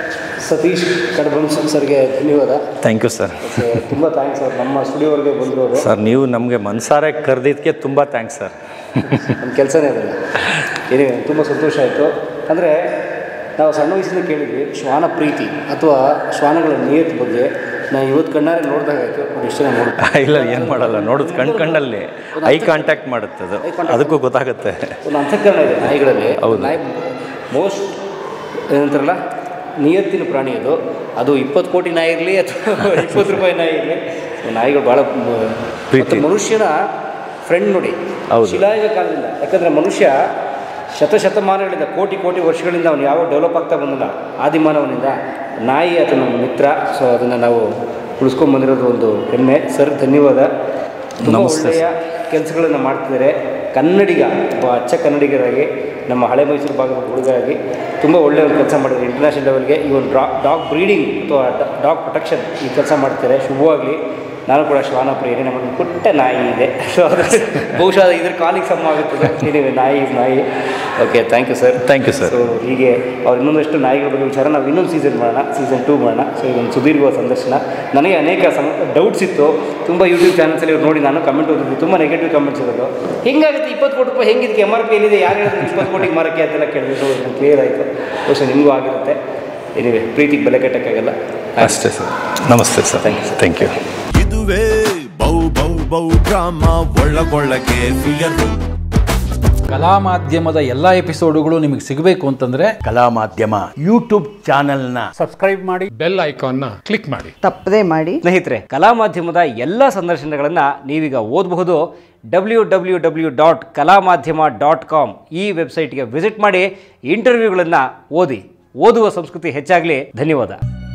ಸತೀಶ್ ಕಡಬಂಸ್ ಸರ್ಗೆ ಧನ್ಯವಾದ ಥ್ಯಾಂಕ್ ಯು ಸರ್ ತುಂಬ ಥ್ಯಾಂಕ್ಸ್ ಅವ್ರು ನಮ್ಮ ಸ್ಟುಡಿಯೋವರೆಗೆ ಬಂದರು ಅವರು ಸರ್ ನೀವು ನಮಗೆ ಮನ್ಸಾರೆ ಕರೆದಿದ್ದಕ್ಕೆ ತುಂಬ ಥ್ಯಾಂಕ್ಸ್ ಸರ್ ನಮ್ಮ ಕೆಲಸನೇ ಅದಲ್ಲ ಏನೇ ತುಂಬ ಸಂತೋಷ ಆಯಿತು ಅಂದರೆ ನಾವು ಸಣ್ಣ ವಯಸ್ಸಿಂದ ಕೇಳಿದ್ವಿ ಶ್ವಾನ ಪ್ರೀತಿ ಅಥವಾ ಶ್ವಾನಗಳ ನಿಯತ್ ಬಗ್ಗೆ ನಾವು ಇವತ್ತು ಕಣ್ಣಾರೆ ನೋಡಿದಾಗಾಯ್ತು ಅವ್ರು ಎಷ್ಟು ಜನ ನೋಡಿ ಇಲ್ಲ ಏನು ಮಾಡಲ್ಲ ನೋಡುದು ಕಣ್ ಕಣ್ಣಲ್ಲಿ ಐ ಕಾಂಟ್ಯಾಕ್ಟ್ ಮಾಡುತ್ತೆ ಅದು Eye contact. ಅದಕ್ಕೂ ಗೊತ್ತಾಗುತ್ತೆ ಒಂದು ಅಂತಃಕರಣ ಇದೆ ನಾಯಿಗಳಲ್ಲಿ ಹೌದು. ನಾಯಿ ಮೋಸ್ಟ್ ಏನಂತಾರಲ್ಲ ನಿಯತ್ತಿನ ಪ್ರಾಣಿ ಅದು ಅದು ಇಪ್ಪತ್ತು ಕೋಟಿ ನಾಯಿ ಇರಲಿ ಅಥವಾ ಇಪ್ಪತ್ತು ರೂಪಾಯಿ ನಾಯಿ ಇರಲಿ ನಾಯಿಗಳು ಭಾಳ ಪ್ರೀತಿ. ಮತ್ತು ಮನುಷ್ಯನ ಫ್ರೆಂಡ್ ನೋಡಿ ಹೌದು. ಶಿಲಾಯುಗ ಕಾಲದಿಂದ ಯಾಕಂದರೆ ಮನುಷ್ಯ ಶತಶತಮಾನಗಳಿಂದ ಕೋಟಿ ಕೋಟಿ ವರ್ಷಗಳಿಂದ ಅವನು ಯಾವ ಡೆವಲಪ್ ಆಗ್ತಾ ಬಂದಿಲ್ಲ ಆದಿಮಾನವನಿಂದ ನಾಯಿ ಆತನ ಮಿತ್ರ ಸೊ ಅದನ್ನು ನಾವು ಉಳಿಸ್ಕೊಂಡು ಬಂದಿರೋದು ಒಂದು ಹೆಮ್ಮೆ ಸರ್ ಧನ್ಯವಾದ ತುಂಬ ನಮಸ್ತೆ ಒಳ್ಳೆಯ ಕೆಲಸಗಳನ್ನು ಮಾಡ್ತಿದ್ದಾರೆ ಕನ್ನಡಿಗ ಒಬ್ಬ ಅಚ್ಚ ಕನ್ನಡಿಗರಾಗಿ ನಮ್ಮ ಹಳೆ ಮೈಸೂರು ಭಾಗದ ಹುಡುಗರಾಗಿ ತುಂಬ ಒಳ್ಳೆಯ ಒಂದು ಕೆಲಸ ಮಾಡಿದ್ದಾರೆ ಇಂಟರ್ನ್ಯಾಷನಲ್ ಲೆವೆಲ್ಗೆ ಈ ಒಂದು ಡಾ ಡಾಗ್ ಬ್ರೀಡಿಂಗ್ ಅಥವಾ ಡಾಗ್ ಪ್ರೊಟೆಕ್ಷನ್ ಈ ಕೆಲಸ ಮಾಡ್ತಾರೆ ಶುಭವಾಗಲಿ ನಾನು ಕೂಡ ಶ್ವಾನ ಪ್ರಿಯರೇ ನಮಗೆ ಪುಟ್ಟ ನಾಯಿ ಇದೆ ಸೊ ಅದು ಬಹುಶಃ ಇದ್ರ ಕಾಲಿಗೆ ಸಮ ಆಗುತ್ತದೆ ಏನಿದೆ ನಾಯಿ ನಾಯಿ okay thank you sir Thank you, sir. So ಹೀಗೆ ಅವ್ರು ಇನ್ನೊಂದಷ್ಟು ನಾಯಿಗಳ ಬಗ್ಗೆ ವಿಚಾರ ನಾವು ಇನ್ನೊಂದು ಸೀಸನ್ ಮಾಡೋಣ ಸೀಸನ್ ಟೂ ಮಾಡೋಣ ಸೊ ಇದೊಂದು ಸುದೀರ್ಘ ಸಂದರ್ಶನ ನನಗೆ ಅನೇಕ ಸಂ ಡೌಟ್ಸ್ ಇತ್ತು ತುಂಬ ಯೂಟ್ಯೂಬ್ ಚಾನಲ್ಸಲ್ಲಿ ಇವ್ರು ನೋಡಿ ನಾನು ಕಮೆಂಟ್ ಓದಿದ್ವಿ ತುಂಬ ನೆಗೆಟಿವ್ ಕಮೆಂಟ್ಸ್ ಇರೋದು ಹಿಂಗಾಗುತ್ತೆ ಇಪ್ಪತ್ತು ಕೋಟಿ ರೂಪಾಯಿ ಹೆಂಗಿದಕ್ಕೆ ಎಮ್ ಆರ್ ಪಿ ಎಲ್ಲಿದೆ ಯಾರು ಹೇಳಿದ್ರು ಇಪ್ಪತ್ತು ಕೋಟಿಗೆ ಮಾರಕ್ಕೆ ಅಂತೆಲ್ಲ ಕೇಳಿದ್ರು ಕ್ಲಿಯರ್ ಆಯಿತು ಬಹುಶಃ ನಿಮಗೂ ಆಗಿರುತ್ತೆ ಏನಿವೆ ಪ್ರೀತಿಗೆ ಬೆಲೆ ಕಟ್ಟಕ್ಕಾಗಲ್ಲ ಅಷ್ಟೇ ಸರ್ ನಮಸ್ತೆ sir Thank you, sir. Thank you ಇದುವೇ ಬೌ ಬೌ ಬೌ ಡ್ರಾಮ ಒಳ್ಳಗೊಳ್ಳಗೆ ಫಿಯರು ಕಲಾ ಮಾಧ್ಯಮದ ಎಲ್ಲ ಎಪಿಸೋಡುಗಳು ನಿಮಗೆ ಸಿಗಬೇಕು ಅಂತಂದ್ರೆ ಕಲಾ ಮಾಧ್ಯಮ ಯೂಟ್ಯೂಬ್ ಚಾನೆಲ್ನ ಬೆಲ್ ಐಕಾನ್ನ ಕ್ಲಿಕ್ ಮಾಡಿ ತಪ್ಪದೇ ಮಾಡಿ ಸ್ನೇಹಿತರೆ ಕಲಾ ಮಾಧ್ಯಮದ ಎಲ್ಲ ಸಂದರ್ಶನಗಳನ್ನು ನೀವೀಗ ಓದಬಹುದು ಡಬ್ಲ್ಯೂ ಡಬ್ಲ್ಯೂ ಡಬ್ಲ್ಯೂ ಡಾಟ್ ಕಲಾ ಮಾಧ್ಯಮ ಡಾಟ್ ಕಾಮ್ ಈ ವೆಬ್ಸೈಟ್ಗೆ ವಿಸಿಟ್ ಮಾಡಿ ಇಂಟರ್ವ್ಯೂಗಳನ್ನು ಓದಿ ಓದುವ ಸಂಸ್ಕೃತಿ ಹೆಚ್ಚಾಗಲಿ ಧನ್ಯವಾದ